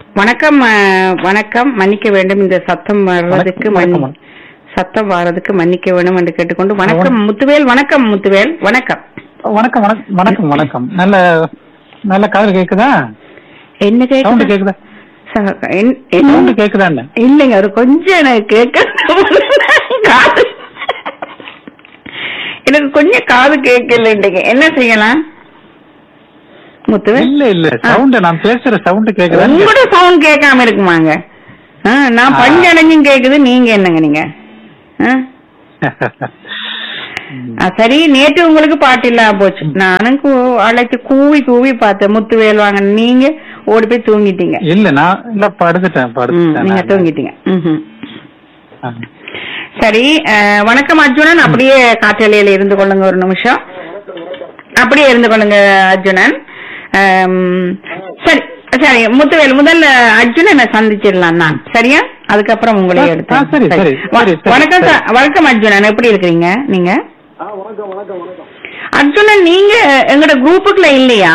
வணக்கம் அஹ், வணக்கம் மன்னிக்க வேண்டும் இந்த சத்தம் வர்றதுக்கு வணக்கம், மன்னி- சத்தம் வர்றதுக்கு மன்னிக்க வேண்டும் என்று கேட்டுக்கொண்டு வணக்கம் முத்துவேல் வணக்கம் முத்துவேல் வணக்கம் வணக்கம் வணக்கம் வணக்கம் வணக்கம் நல்ல நல்ல காதல் கேக்குதா என்ன சவுண்ட் கேக்குது கேக்குதா ச- என்- என்ன- சவுண்ட் கேக்குதா இல்லைங்க ஒரு கொஞ்சம் எனக்கு கேட்க காது எனக்கு கொஞ்சம் காது கேட்கல இன்னைக்கு என்ன செய்யலாம் முத்துவேல் இல்ல இல்ல சவுண்ட் நான் பேசுற சவுண்ட் கேக்குதா உங்களோட சவுண்ட் கேட்காம இருக்குமாங்க ஆ, நான் ஆ. பஞ்சடைஞ்சும் கேக்குது நீங்க என்னங்க நீங்க ஆ? ஆ, சரி நேற்று உங்களுக்கு பாட்டு இல்லாம போச்சு நானும் கூ- அழைச்சு கூவி கூவி பார்த்தேன் முத்துவேல் வாங்க நீங்க ஓடி போய் தூங்கிட்டீங்க இல்ல நான் இல்ல படுத்துட்டேன் ம், படுத்துட்டேன் நீங்க நான். தூங்கிட்டீங்க ம்ஹும். ஆ. சரி அஹ், வணக்கம் அர்ஜுனன் அப்படியே காற்றலையில இருந்து கொள்ளுங்க ஒரு நிமிஷம் அப்படியே இருந்து கொள்ளுங்க அர்ஜுனன் அம், சரி சரி முத்துவேல் முதல்ல அர்ஜுனனை சந்திச்சிடலாம் நான் சரியா அதுக்கப்புறம் உங்களை ஆ, எடுத்து ஆ, சரி, சரி, வ- சரி, சரி, வணக்கம் சரி. சார் வணக்கம் அர்ஜுனன் எப்படி இருக்கிறீங்க நீங்க அர்ஜுனன் நீங்க எங்கட குரூப்புக்குள்ள இல்லையா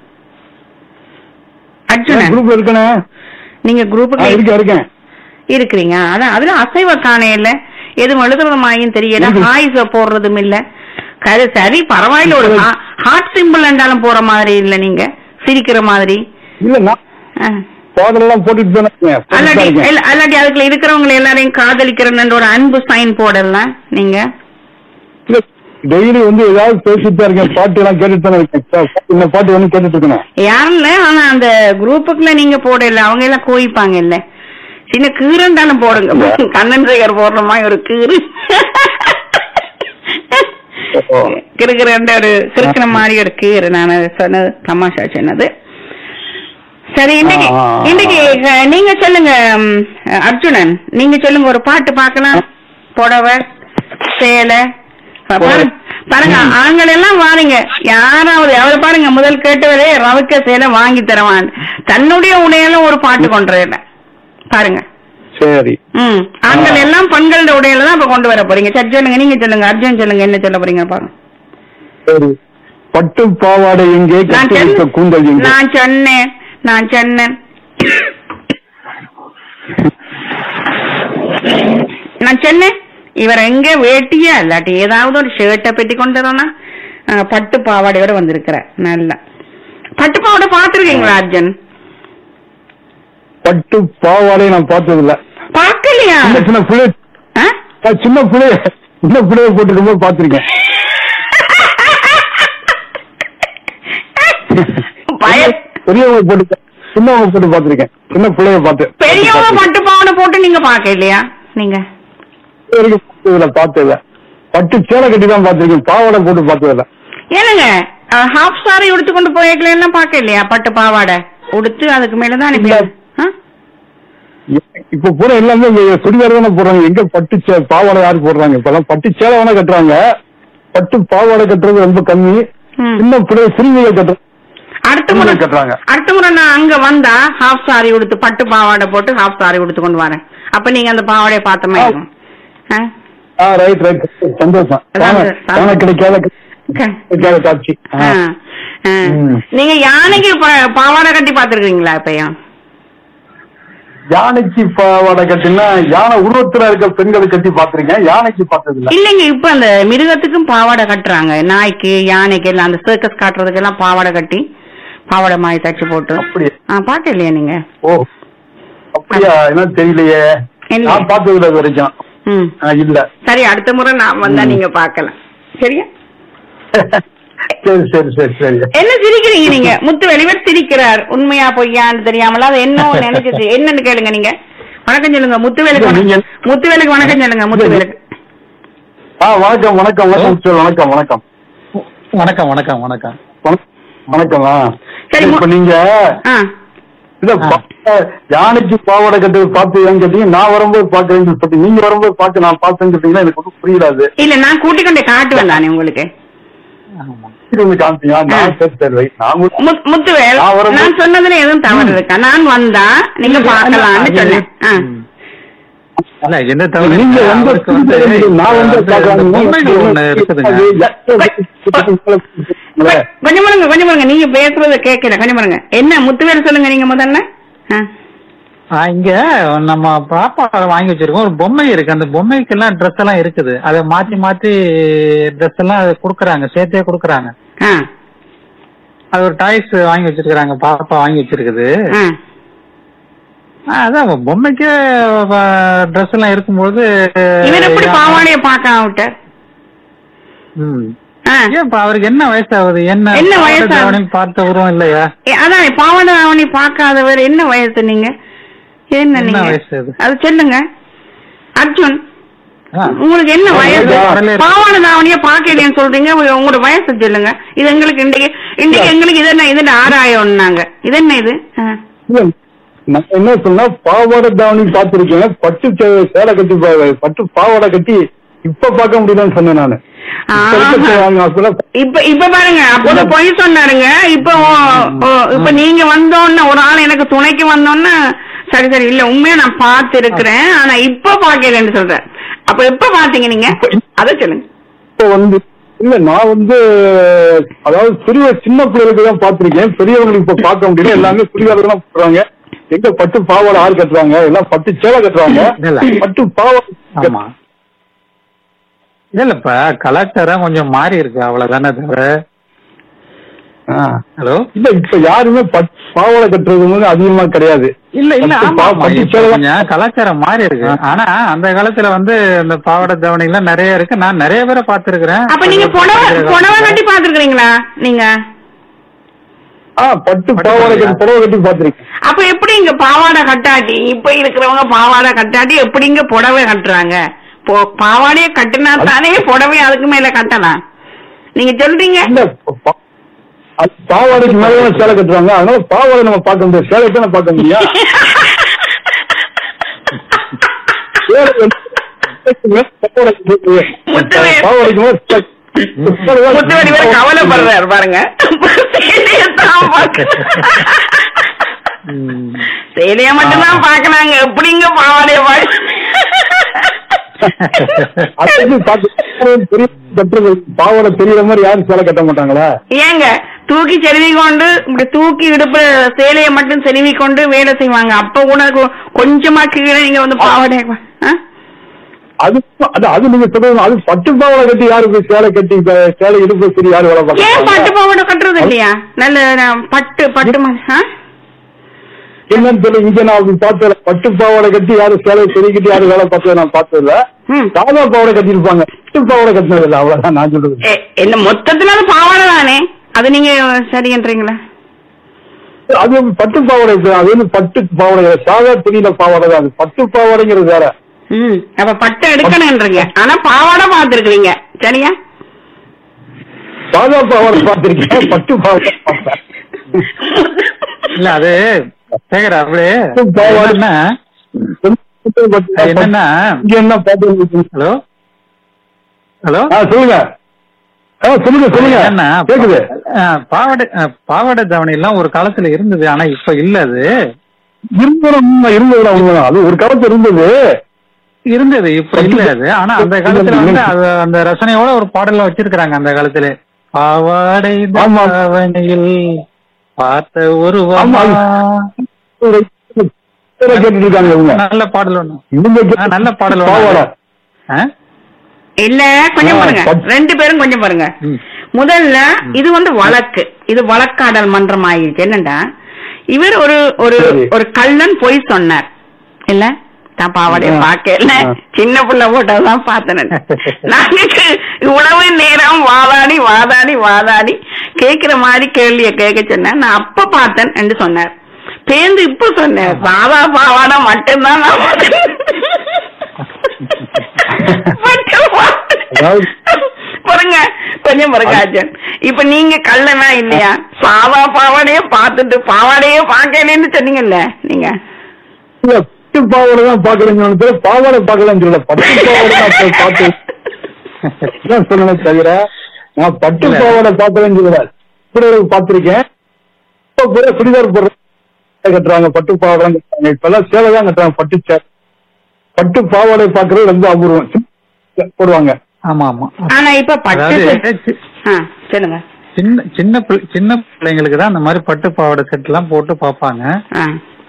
அர்ஜுனன் குரூப் இருக்கனே நீங்க குரூப்புக்குள்ள இருக்கேன் இருக்கேன் இருக்கிறீங்க அதான் அதுல அசைவ காணே இல்ல எதுவும் எழுதுறதுமாயும் தெரியல இருக்கு. ஹாய்ஸ போடுறதும் இல்ல கரு சரி பரவாயில்ல ஒரு ஹார்ட் சிம்பிள் என்றாலும் போற மாதிரி இல்ல நீங்க சிரிக்கிற மாதிரி இல்ல நான் ஆ. பாதலெல்லாம் போட்டுட்டு தானே இருக்கேன். போட்டுட்டு தான் அல்லாட்டி இருக்கேன். இல்ல, அல்லாட்டி அதுக்குள்ள இருக்கிறவங்க எல்லாரையும் காதலிக்கிறேன்னு ஒரு அன்பு சைன் போடலாம் நீங்க இல்ல, டெய்லி வந்து ஏதாவது பேசிட்டு தான் இருக்கேன் பாட்டு எல்லாம் கேட்டுட்டு தானே இருக்கேன் பா- இந்த பாட்டு வந்து கேட்டுட்டு இருக்கேன் யாரும் இல்ல ஆனா அந்த குரூப்புக்குள்ள நீங்க போடல அவங்க எல்லாம் கோயிப்பாங்க இல்ல சின்ன கீரண்டாலும் போடுங்க கண்ணன் சேகர் போடுற மாதிரி ஒரு கீறு ஓ. கிறுகிற ஒரு கிறுக்கிற மாதிரி ஒரு கீறு நான் அது சொன்னது தமாஷா சொன்னது சரி இன்னைக்கு ஆ, ஆ, ஆ. இன்னைக்கு அஹ், நீங்க சொல்லுங்க ம், அர்ஜுனன் நீங்க சொல்லுங்க ஒரு பாட்டு பார்க்கலாம் புடவை சேலை பா- பாருங்க பாருங்க ஆண்கள் எல்லாம் வாருங்க யாராவது அவரை பாருங்க முதல் கேட்டவரே ரவுக்க சேலை வாங்கி தரவான் தன்னுடைய உடையில ஒரு பாட்டு கொண்டு பாருங்க சரி ம் ஆண்கள் ஆ. எல்லாம் பெண்களோட உடையில தான் இப்ப கொண்டு வர போறீங்க சரி சொல்லுங்க நீங்க சொல்லுங்க அர்ஜுன் சொல்லுங்க என்ன சொல்ல போறீங்க பாருங்க சரி பட்டு பாவாடை எங்கே நான் கட்டி வைத்த கூந்தல் சொன்னேன் எங்கே நான் சொன்னேன் நான் சொன்னேன் நான் சொன்னேன் இவர் எங்க வேட்டியா இல்லாட்டி ஏதாவது ஒரு ஷர்ட்டை பெட்டி கொண்டு வரோம்னா அஹ், பட்டு பாவாடையோட வந்திருக்கிற நல்ல பட்டு பாவாடை பாத்துருக்கீங்களா அர்ஜுன் பட்டு பாவாடை நான் பார்த்தது இல்ல பாக்கலையா சின்ன சின்ன பிள்ளை ஆ? நான் சின்ன பிள்ளைய சின்ன பிள்ளைய போட்டுருக்கும் போது பாத்திருக்கேன் பய- பெரியவங்க போட்டு சின்னவங்க போட்டு பாத்திருக்கேன் சின்ன பிள்ளைய பார்த்து பெரியவங்க பட்டு பாவாடை போட்டு நீங்க பாக்க இல்லையா நீங்க வரைக்கும் பார்த்ததில்ல பார்த்ததில்ல பட்டு சேலை கட்டி தான் பார்த்திருக்கேன் பாவாடை போட்டு பார்த்ததில்ல ஏனுங்க ஹாஃப் சாரி உடுத்து கொண்டு போயிருக்கலாம் பாக்க இல்லையா பட்டு பாவாடை உடுத்து அதுக்கு மேலதான் அனுப்பி இல்ல. ஆ? இப்ப பூரா எல்லாமே இங்க சுடிதார் தானே போடுறாங்க எங்க பட்டு சே- பாவாடை யாரு போடுறாங்க இப்ப எல்லாம் பட்டு சேலை வேணா கட்டுறாங்க பட்டு பாவாடை கட்டுறது ரொம்ப கம்மி ம். சின்ன பிள்ளை சிறுமிகள் கட்டுறாங்க அடுத்த முறை சிறுமிகள் கட்டுறாங்க அடுத்த முறை நான் அங்க வந்தா ஹாஃப் சாரி உடுத்து பட்டு பாவாடை போட்டு ஹாஃப் சாரி உடுத்து கொண்டு வரேன் அப்ப நீங்க அந்த பாவாடையை பார்த்த மாதிரி இருக்கும் ஆ? ஆ ரைட் ரைட் சந்தோஷம் அதான் காண- அது- காண கிடைக்காத க- கிடைக்காத காட்சி ஆ. ஆ. ஆ. ம். நீங்க யானைக்கு பா- பாவாடை கட்டி பாத்துருக்கீங்களா இப்பயும் யானைக்கு பாவாடை கட்டினா யானை உருவத்துல இருக்க பெண்களை கட்டி பாத்திருக்கேன் யானைக்கு பார்த்தது இல்ல இல்லைங்க இப்ப அந்த மிருகத்துக்கும் பாவாடை கட்டுறாங்க நாய்க்கு யானைக்கு எல்லாம் அந்த சர்க்கஸ் காட்டுறதுக்கு எல்லாம் பாவாடை கட்டி பாவாடை மாதிரி தச்சு போட்டு அப்படியே ஆ பாக்க இல்லையா நீங்க ஓ அப்படியா என்ன தெரியலையே இல்ல. நான் பார்த்தது இல்ல இது வரைக்கும் ம் ஆ, இல்ல சரி அடுத்த முறை நான் வந்தா ம். நீங்க பாக்கலாம் சரியா சரி சரி சரி சரி என்ன சிரிக்கிறீங்க நீங்க முத்து வெளிவர் சிரிக்கிறார் உண்மையா பொய்யான்னு தெரியாமல அது என்ன நினைச்சிச்சு என்னன்னு கேளுங்க நீங்க வணக்கம் சொல்லுங்க முத்துவேலுக்கு நீங்க- வணக்கம். முத்துவேலுக்கு வணக்கம் சொல்லுங்க முத்துவேலுக்கு ஆ வணக்கம் வணக்கம் வணக்கம் சார் வணக்கம் வணக்கம் வணக்கம் வணக்கம் வணக்கம் வணக்கம் வணக்கம் ஆ. சரி, மு- இப்ப நீங்க ஆ இத பா- யானைக்கு பாவாடை கட்டு பார்த்து ஏன் கேட்டீங்க நான் வரும்போது பாக்குறேன்னு சொல்லி நீங்க வரும்போது பார்த்து நான் பார்த்தேன்னு கேட்டீங்கன்னா எனக்கு ஒன்றும் புரியலாது இல்ல நான் கூட்டிக் கொண்டே காட்டுவேன் தானே உங்களுக்கு ஆமா. இது வந்து காமிச்சீங்க நான் சரி சரி ரைட் நான் கூட- முத்- முத்துவேல் நான் வரும்போது- நான் சொன்னதுல எதுவும் தவறு இருக்கா நான் வந்தா நீங்க பாக்கலாம்னு சொன்னேன் ஆ. ம். இல்ல என்ன தவிர நீங்க வந்து அவருக்கு வந்து நான் வந்து அந்த பொம்மைகள் ஒண்ணு இருக்குதுங்க கொஞ்சம் பாருங்க கொஞ்சம் பாருங்க நீங்க பேசுறத கேட்கல கொஞ்சம் பாருங்க என்ன முத்துவேல் சொல்லுங்க நீங்க முதல்ல ஆ. ஆ, இங்க நம்ம பாப்பா வாங்கி வச்சிருக்கோம் ஒரு பொம்மை இருக்கு அந்த பொம்மைக்கு எல்லாம் ட்ரெஸ் எல்லாம் இருக்குது அதை மாத்தி மாத்தி ட்ரெஸ் எல்லாம் குடுக்கறாங்க சேர்த்தே குடுக்கறாங்க ஆ அது ஒரு டாய்ஸ் வாங்கி வச்சிருக்காங்க பாப்பா வாங்கி வச்சிருக்குது ஆ ஆ, அதான் பொம்மைக்கே ட்ரெஸ் எல்லாம் இருக்கும்போது இவர் எப்படி பாவாடைய பார்க்க விட்டார் ம். ஆ ஏன் இப்ப அவருக்கு என்ன வயசாகுது என்ன என்ன பாவாடை வயசாகுது? தாவணி பார்த்த உருவம் இல்லையா ஏ, அதான் பாவாடை தாவணி பார்க்காதவர் என்ன வயசு நீங்க என்ன என்ன நீங்க வயசு அது? அது சொல்லுங்க அர்ஜுன் ஆ. உங்களுக்கு என்ன வயசு உடனே இருக்கு. பாவாடை தாவணிய பாக்கலைன்னு சொல்றீங்க உங்க- உங்களோட வயசு சொல்லுங்க இது எங்களுக்கு இன்றைக்கு இன்றைக்கு எங்களுக்கு இது என்ன இது என்ன ஆறாயிரம்னாங்க இது என்ன இது ஆ. இல்ல, நான் என்ன சொன்னா பாவாடை தாவணி பார்த்திருக்கேன் பட்டு சே- சேலை கட்டி பா- பட்டு பாவாடை கட்டி இப்ப பார்க்க முடியலன்னு சொன்னேன் நானு இப்ப இருக்க ஆஹா. அவங்க அப்பெல்லாம் இப்ப இப்ப பாருங்க அப்போது பொய் சொன்னாருங்க இப்ப ஓ- ஓ- இப்ப நீங்க வந்தோன்னு ஒரு ஆள் எனக்கு துணைக்கு வந்தோன்னு சரி சரி இல்ல உண்மையா நான் பார்த்து இருக்கிறேன் ஆனா இப்ப பாக்கலன்னு சொல்றேன் அப்ப எப்ப பாத்தீங்க நீங்க அத சொல்லுங்க இப்ப வந்து இல்ல நான் வந்து அதாவது சிறிய சின்ன பிள்ளைகளுக்கு தான் பார்த்திருக்கேன் பெரியவங்களுக்கு இப்ப பார்க்க முடியல எல்லாமே சுடிதார் தான் போடுறாங்க எங்க பட்டு பாவாடை ஆள் கட்டுறாங்க எல்லாம் பட்டு சேலை கட்டுறாங்க இல்ல. பட்டு பாவாடை ஆமா இல்ல இல்ல இப்ப கலாச்சாரம் கொஞ்சம் மாறி இருக்கு அவ்வளவுதானே தவிர ஆ. ஹலோ இல்ல இப்ப யாருமே பட்டு பாவாடை கட்டுறது வந்து அதிகமா கிடையாது இல்ல இல்ல பட்டு ஆமா, பா- ஆமா. பட்டு இப்ப சேலை தான். கொஞ்சம் கலாச்சாரம் மாறி இருக்கு ஆனா அந்த காலத்துல வந்து இந்த பாவாடை தவணை எல்லாம் நிறைய இருக்கு நான் நிறைய பேரை பார்த்திருக்கிறேன் அப்ப நீங்க புடவை புடவை கட்டி பாத்துருக்கீங்களா நீங்க ஆ பட்டு பாவாடை கட்டி புடவை கட்டி பார்த்திருக்கேன் அப்ப எப்படி இங்க பாவாடை கட்டாட்டி இப்ப இருக்கிறவங்க பாவாடை கட்டாட்டி எப்படிங்க புடவை கட்டுறாங்க போ- பாவாடைய கட்டினா தானே புடவை அதுக்கு மேல கட்டலாம் நீங்க சொல்றீங்க இல்ல பா- அது பாவாடைக்கு மேல சேலை கட்டுறாங்க அதனால பாவாடை நம்ம பார்க்க முடியாது சேலை தானே பார்க்க முடியும் சேலை வந்து மேல பாவாடை கட்டுறது. முத்துவேல். பாவாடைக்கு மேல சேலை. முத்துவடி வேற கவலைப்படுறாரு பாருங்க சேலையத்தான் பார்க்க ம். சேலைய மட்டும்தான் பாக்குறாங்க எப்படிங்க பாவாடைய அது வந்து பார்த்து பெரிய கட்டுறது பாவாடை தெரியற மாதிரி யாரும் சேலை கட்ட மாட்டாங்களா ஏங்க தூக்கி செருவி கொண்டு இப்படி தூக்கி இடுப்பு சேலையை மட்டும் செருவி கொண்டு வேலை செய்வாங்க அப்ப கூட கொ- கொஞ்சமா கீழே நீங்க வந்து பாவாடை ஆ? அது அது அது நீங்க சொல்றது அது பட்டு பாவாடை கட்டி யாரு போய் சேலை கட்டி இப்ப சேலை இடுப்பு சரி யாரு வேலை ஏன் பட்டு பார்க்க பாவாடை கட்டுறது இல்லையா நல்ல நான் பட்டு பட்டு மா- ஆ? என்னன்னு சொல்லி இங்க நான் அப்படி பார்த்தது பட்டு பாவாடை கட்டி யாரு சேலை சரி கட்டி யாரு வேலை பார்த்தது நான் பார்த்தது இல்ல ம். சாதா பாவாடை கட்டியிருப்பாங்க பட்டு பாவாடை கட்டினது இல்ல அவ்வளவுதான் நான் சொல்றது எ- என்ன மொத்தத்துல அது பாவாடை தானே அது நீங்க சரின்றீங்களா அது வந்து பட்டு பாவாடை இருக்கு. அது வந்து பட்டு பாவாடை கிடையாது. சாதா துணியில பாவாடை தான் அது பட்டு பாவாடைங்கிறது வேற ம் அப்ப பட்டு எடுக்கணும்ன்றீங்க ஆனா பாவாடை பார்த்திருக்கீங்க சரியா சாதா பாவாடை பார்த்திருக்கேன் பட்டு பாவாடை பார்த்தேன் இல்ல அது சேகர் அப்படியே பாவாடை. என்னன்னா பட்டு- என்னன்னா இங்க என்ன பாட்டு ஹலோ ஹலோ ஆ சொல்லுங்க ஆ சொல்லுங்க சொல்லுங்க என்னன்னா கேக்குது ஆ, பாவாடை ஆ, பாவாடை தவணை எல்லாம் ஒரு காலத்துல இருந்தது ஆனா இப்ப இல்ல அது இருந்தது உண்மை இருந்தது உண்மைதான் அது ஒரு காலத்து இருந்தது இருந்தது இப்ப இல்ல அது ஆனா அந்த காலத்துல வந்து அது அந்த ரசனையோட ஒரு பாடல்ல வச்சிருக்காங்க அந்த காலத்துல பாவாடை ஆமா. தாவணியில் பார்த்த ஒரு ஆமா. கேட்டுட்டு இருக்காங்க இவங்க நல்ல பாடல் ஒண்ணு இவங்க ஆ, நல்ல பாடல் ஒண்ணு. பாவாடை ஆ? இல்ல கொஞ்சம் ஆ, பாருங்க பட்- ரெண்டு பேரும் கொஞ்சம் பாருங்க ம். முதல்ல இது வந்து வழக்கு இது வழக்காடல் மன்றம் ஆயிடுச்சு என்னண்டா இவர் ஒரு ஒரு சரி. ஒரு கள்ளன் பொய் சொன்னார் இல்ல தான் பாவாடைய ஆ. பாக்கல ஆ. சின்ன புள்ள போட்டதான் பார்த்தேன் நாங்க இவ்வளவு நேரம் வாதாடி வாதாடி வாதாடி கேக்குற மாதிரி கேள்விய கேட்க சொன்னேன் நான் அப்ப பார்த்தேன் என்று சொன்னார் பேந்து இப்ப சொன்னேன் சாதா பாவாடை மட்டும்தான் நான் பார்த்தேன். மட்டும் பார்த்தேன். அதாவது பாருங்க கொஞ்சம் பாருங்க அர்ஜுன் இப்ப நீங்க கள்ளனா இல்லையா சாதா பாவாடையே பார்த்துட்டு பாவாடையே பார்க்கலன்னு சொன்னீங்கல்ல நீங்க இல்ல, பட்டு பாவாடை தான் பாக்கலன்னு சொன்னது பாவாடை பாக்கலன்னு சொல்லல பட்டு பாவாடை தான் போய் பார்த்து தான் சொன்னேன் தவிர நான் பட்டு இல்ல. பாவாடை பாக்கலன்னு சொல்லல இப்படி பார்த்திருக்கேன் இப்ப கூட சுடிதார் போடுற கட்டுறாங்க பட்டு பாவாடை தான் கட்டுறாங்க இப்ப எல்லாம் சேலை தான் கட்டுறாங்க பட்டு சேலை பட்டு பாவாடை பாக்குறது ரொம்ப அபூர்வம் போடுவாங்க ஆமா ஆமா ஆனா இப்ப பட்டு அதாவது சி- ஆ, சொல்லுங்க சின்ன சின்ன பிள்ளை- சின்ன பிள்ளைங்களுக்கு தான் அந்த மாதிரி பட்டு பாவாடை செட் எல்லாம் போட்டு பாப்பாங்க ஆ.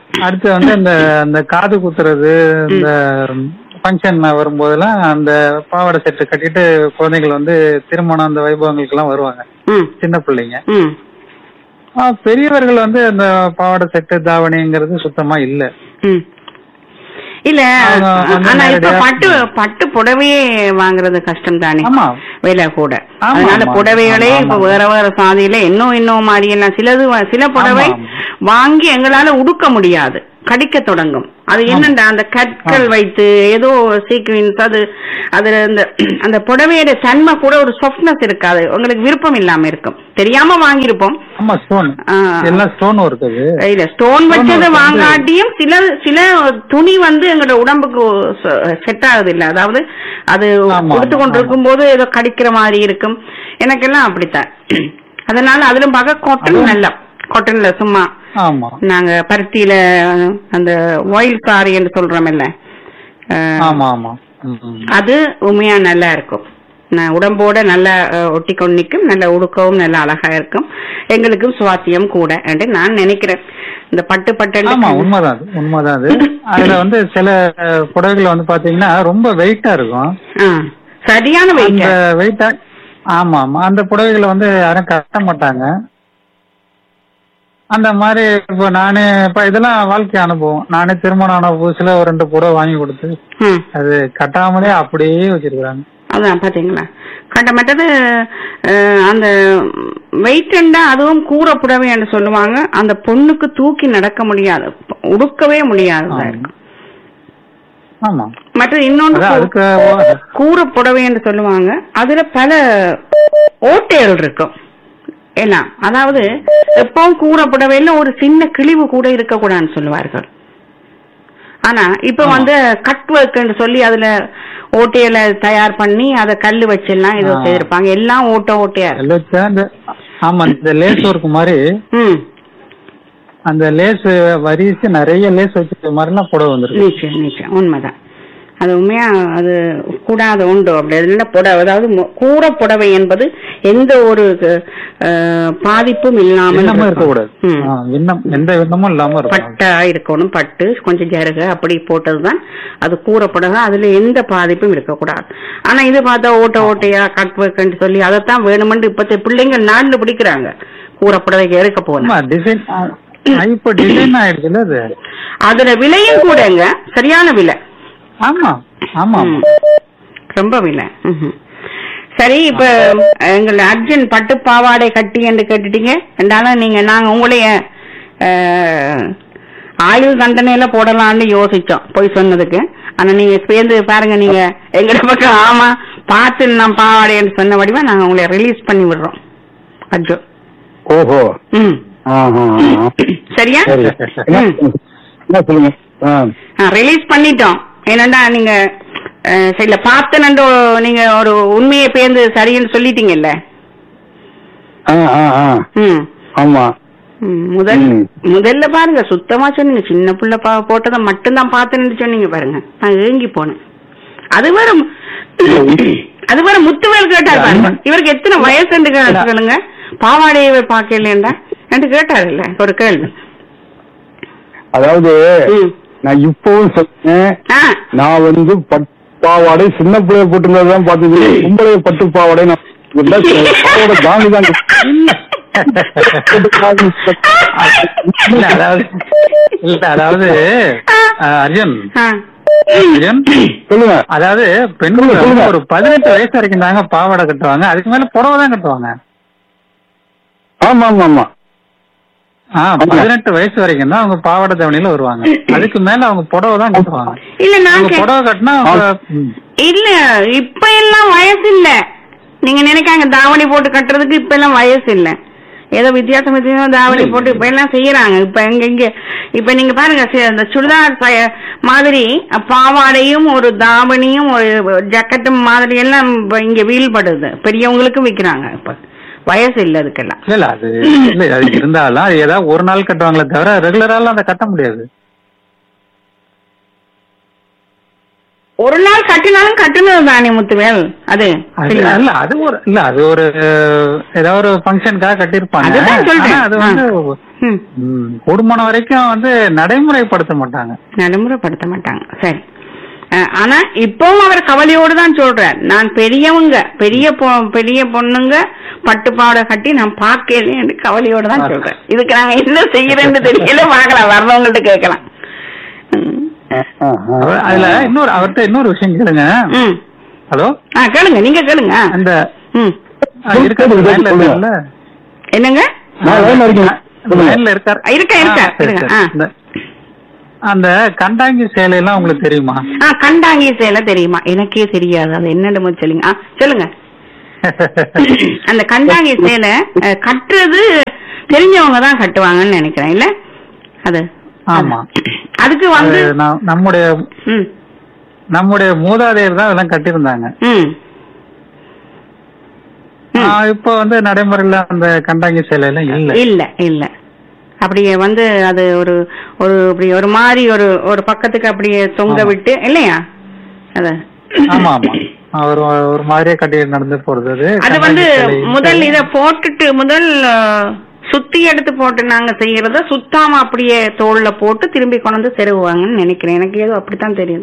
அடுத்து வந்து இந்த இந்த காது குத்துறது இந்த ஃபங்க்ஷன் வரும்போதெல்லாம் அந்த பாவாடை செட்டு கட்டிட்டு குழந்தைகள் வந்து திருமணம் அந்த வைபவங்களுக்கு எல்லாம் வருவாங்க ம் சின்ன பிள்ளைங்க ம் ஆ, பெரியவர்கள் வந்து அந்த பாவாடை செட்டு தாவணிங்கிறது சுத்தமா இல்ல ம். இல்ல அவங்க வந்து ஆனா இப்ப நேரடியா- பட்டு பட்டு புடவையே வாங்குறது கஷ்டம் தானே ஆமா விலை கூட ஆமா, அதனால ஆமா, புடவைகளே ஆமா, இப்ப ஆமா. வேற வேற சாதியில இன்னும் இன்னும் மாதிரி எல்லாம் சிலது வ- சில புடவை ஆமா. வாங்கி எங்களால உடுக்க முடியாது கடிக்க தொடங்கும் அது என்னண்டா அந்த கற்கள் வைத்து ஏதோ சீக்வன்ஸ் அது அதுல இந்த அந்த புடவையோட தன்மை கூட ஒரு சாஃப்ட்னஸ் இருக்காது உங்களுக்கு விருப்பம் இல்லாம இருக்கும் தெரியாம வாங்கியிருப்போம் ஆமா ஸ்டோன் ஆ. எல்லாம் ஸ்டோன் இருக்குது இல்ல ஸ்டோன் வச்சது வந்து- வாங்காட்டியும் சில சில துணி வந்து எங்களோட உடம்புக்கு செட் ஆகுது இல்ல அதாவது அது ஆமா, கொடுத்து ஆமா, கொண்டிருக்கும் போது ஏதோ கடிக்கிற மாதிரி இருக்கும் எனக்கெல்லாம் அப்படித்தான் அதனால அதிலும் பார்க்க காட்டன் நல்லா காட்டன்ல சும்மா ஆமா நாங்க பருத்தியில அந்த ஒயில் சாரி என்று சொல்றோம்ல அஹ், ஆமா ஆமா ம், ம். அது உண்மையா நல்லா இருக்கும் நான் உடம்போட நல்லா அஹ், ஒட்டி கொண்டு நிற்கும் நல்ல உடுக்கவும் நல்லா அழகா இருக்கும் எங்களுக்கும் சுவாசியம் கூட என்று நான் நினைக்கிறேன் இந்த பட்டு பட்டு ஆமா உண்மைதான் அது உண்மைதான் அது அதுல வந்து சில அஹ், புடவைகள் வந்து பாத்தீங்கன்னா ரொம்ப வெயிட்டா இருக்கும் சரியான வெயிட் அந்த வெயிட்டா ஆமா ஆமா அந்த புடவைகளை வந்து யாரும் கட்ட மாட்டாங்க அந்த மாதிரி இப்போ நானே இப்ப இதெல்லாம் வாழ்க்கை அனுபவம் நானே திருமணம் ஆன புதுசுல ஒரு ரெண்டு புடவை வாங்கி கொடுத்து அது கட்டாமலே அப்படியே வச்சிருக்காங்க அதான் பாத்தீங்களா கட்ட மற்றது அஹ், அந்த வெயிட்டண்டா அதுவும் கூரை புடவை என்று சொல்லுவாங்க அந்த பொண்ணுக்கு தூக்கி நடக்க முடியாது உடுக்கவே முடியாததா ஆமா. இருக்கும் ஆமா மற்றது இன்னொன்று அதான் அதுக்கு கூரை புடவை என்று சொல்லுவாங்க அதுல பல ஓட்டைகள் இருக்கும் எல்லாம் அதாவது எப்பவும் கூரை புடவையில ஒரு சின்ன கிழிவு கூட இருக்கக்கூடாதுன்னு சொல்லுவார்கள் ஆனா இப்ப ஆமா. வந்து கட் ஒர்க்னு சொல்லி அதுல ஓட்டையில தயார் பண்ணி அத கல்லு வச்செல்லாம் ஏதோ ஆ. செய்திருப்பாங்க எல்லாம் ஓட்ட ஓட்டையா இருக்கு எல்லாம் சேர்ந்து ஆமா இந்த லேஸ் ஒர்க் மாதிரி ம் அந்த லேஸ் வரிசை நிறைய லேஸ் வச்சிருக்க மாதிரிலாம் புடவை வந்துருக்கு நிச்சயம் நிச்சயம் உண்மைதான் அது உண்மையா அது கூடாத உண்டு அப்படி இல்ல புடவை அதாவது மு- கூரை புடவை என்பது எந்த ஒரு அஹ், பாதிப்பும் இல்லாமல் விண்ணமும் இருக்கும். இருக்கக்கூடாது ம். ஆ, விண்ணம் எந்த விண்ணமும் இல்லாம இருக்கும் பட்டா இருக்கணும் பட்டு கொஞ்சம் ஜருக அப்படி போட்டதுதான் அது கூரை புடவை அதுல எந்த பாதிப்பும் இருக்கக்கூடாது ஆனா இது பார்த்தா ஓட்ட ஓட்டையா கட் ஒர்க்னு சொல்லி அதைத்தான் வேணுமென்று இப்பத்த பிள்ளைங்க நாள்ல பிடிக்கிறாங்க கூரை புடவைக்கு எடுக்க ஆமா போனா டிசைன் இப்ப டிசைன் ஆயிடுச்சுல அது அதுல விலையும் கூடங்க சரியான விலை ஆமா ஆமா ம். ரொம்ப விலை ம்ஹும். சரி இப்ப எங்களை அர்ஜுன் பட்டு பாவாடை கட்டி என்று கேட்டுட்டீங்க ரெண்டாலும் நீங்க நாங்க உங்களைய அஹ், ஆயுள் தண்டனையில போடலாம்னு யோசிச்சோம் போய் சொன்னதுக்கு ஆனா நீங்க சேர்ந்து பாருங்க நீங்க எங்கட பக்கம் ஆமா பார்த்து நான் பாவாடைன்னு சொன்ன வடிவா நாங்க உங்களை ரிலீஸ் பண்ணி விடுறோம் அர்ஜுன் ஓஹோ ம் ஆஹா, ஆஹா. சரியா சரி என்ன என்ன சொல்லுங்க ஆ. ரிலீஸ் பண்ணிட்டோம் என்னண்டா நீங்க அஹ், சரில பார்த்தனண்டோ நீங்க ஒரு உண்மையை பேர்ந்து சரின்னு சொல்லிட்டீங்கல்ல ஆ, ஆ, ஆ. ம் ஆமா ம், முதல் ம். முதல்ல பாருங்க சுத்தமா சொன்னீங்க சின்ன புள்ள பா போட்டதை மட்டும்தான் பார்த்தேன்னு சொன்னீங்க பாருங்க நான் ஏங்கி போனேன் அது வேற மு- அது வேற முத்துவேல் கேட்டார் பாருங்க இவருக்கு எத்தனை வயசு கேளுங்க பாவாடையை பார்க்கலண்டா என்று கேட்டாரு இல்ல ஒரு கேள்வி அதாவது ம். நான் இப்பவும் சொன்னேன் ஆ நான் வந்து பட்டு பாவாடை சின்ன பிள்ளைய போட்டுருந்ததான் பார்த்தது பொம்பளைய பட்டு பாவாடை நான் இல்ல, பாவாடை தாண்டி தான் இல்ல அதாவது இல்ல அதாவது அஹ், அர்ஜுன் ஆ. அர்ஜுன் சொல்லுங்க அதாவது பெண்கள் வந்து சொல்லுங்க. ஒரு பதினெட்டு வயசு வரைக்கும் தாங்க பாவாடை கட்டுவாங்க அதுக்கு மேல புடவை தான் கட்டுவாங்க ஆமா ஆமா ஆமா ஆ ஆமா. பதினெட்டு வயசு வரைக்கும் தான் அவங்க பாவாடை தவணையில வருவாங்க அதுக்கு மேல அவங்க புடவை தான் கட்டுவாங்க இல்ல நான் அவங்க கே- புடவை கட்டினா அவங்க ம். இல்ல இப்ப எல்லாம் வயசு இல்ல நீங்க நினைக்காங்க தாவணி போட்டு கட்டுறதுக்கு இப்ப எல்லாம் வயசு இல்ல ஏதோ வித்தியாசம் வித்தியாசம் தாவணி போட்டு இப்ப எல்லாம் செய்யறாங்க இப்ப எங்க இங்க இப்ப நீங்க பாருங்க சி- அந்த சுடிதார் பய- மாதிரி பாவாடையும் ஒரு தாவணியும் ஒரு ஜக்கெட்டும் மாதிரி எல்லாம் இப்ப இங்க வீழ்படுது பெரியவங்களுக்கும் விக்கிறாங்க இப்ப வயசு இல்ல அதுக்கெல்லாம் இல்ல இல்ல அது இல்ல அது இருந்தாலும் அது ஏதாவது ஒரு நாள் கட்டுவாங்களே தவிர ரெகுலராலாம் அதை கட்ட முடியாது ஒரு நாள் கட்டினாலும் கட்டுனது தானே முத்துவேல் அது அது சரிங்களா? இல்ல அது ஒரு இல்ல அது ஒரு அஹ், ஏதாவது ஒரு ஃபங்க்ஷனுக்காக கட்டிருப்பாங்க அதுதான் சொல்றேன். ஆனா அது வந்து ம் ம், கூடுமான வரைக்கும் வந்து நடைமுறைப்படுத்த மாட்டாங்க நடைமுறைப்படுத்த மாட்டாங்க சரி அஹ், ஆனா இப்பவும் அவர் கவலையோடு தான் சொல்றார் நான் பெரியவங்க பெரிய பொ- பெரிய பொண்ணுங்க பட்டு பாவாடை கட்டி நான் பார்க்கல கவலையோடு தான் சொல்றேன் இதுக்கு நாங்க என்ன செய்யறேன்னு தெரியல பார்க்கலாம் வர்றவங்கள்ட்ட கேட்கலாம் ம். அவர் அதுல இன்னொரு அவர்கிட்ட இன்னொரு விஷயம் கேளுங்க ம் ஹலோ ஆ கேளுங்க நீங்க கேளுங்க அந்த ம் ஆ, இருக்காரு, சொல்லுங்க, லைன்ல சொல்லுங்க. இருக்காருல்ல? என்னங்க நான் லைன்ல இருக்கேன். சொல்லுங்க. லைன்ல இருக்கார் ஆ, இருக்கேன், இருக்கேன், ஆ, சரி, இருங்க, சரி. ஆ. இந்த- அந்த கண்டாங்கி சேலை எல்லாம் உங்களுக்கு தெரியுமா ஆ கண்டாங்கி சேலை தெரியுமா எனக்கே தெரியாது அது என்னன்னு முதல்ல சொல்லுங்க ஆ சொல்லுங்க அந்த கண்டாங்கி சேலை அஹ், கட்டுறது தெரிஞ்சவங்க தான் கட்டுவாங்கன்னு நினைக்கிறேன் இல்ல அது ஆமா. அதுக்கு வந்து அது நம்- நம்முடைய ம் நம்முடைய மூதாதையர் தான் அதெல்லாம் கட்டியிருந்தாங்க ம் ம். ஆ, இப்போ வந்து நடைமுறையில அந்த கண்டாங்கி சேலை எல்லாம் இல்ல இல்ல இல்ல அப்படியே வந்து அது ஒரு ஒரு அப்படி ஒரு மாதிரி ஒரு ஒரு பக்கத்துக்கு அப்படியே தொங்க ஆமா. விட்டு இல்லையா அத ஆமா ஆமா அவர் ஒரு மாதிரியே கட்டி நடந்து போறது அது அது வந்து கண்டாங்கி சேலை. முதல் இத போட்டுட்டு முதல் அஹ், சுத்தி எடுத்து போட்டு நாங்க செய்யறத சுத்தாம அப்படியே தோல்ல போட்டு திரும்பி கொண்டு வந்து செருவுவாங்கன்னு நினைக்கிறேன் எனக்கு ஏதோ அப்படித்தான் தெரியும்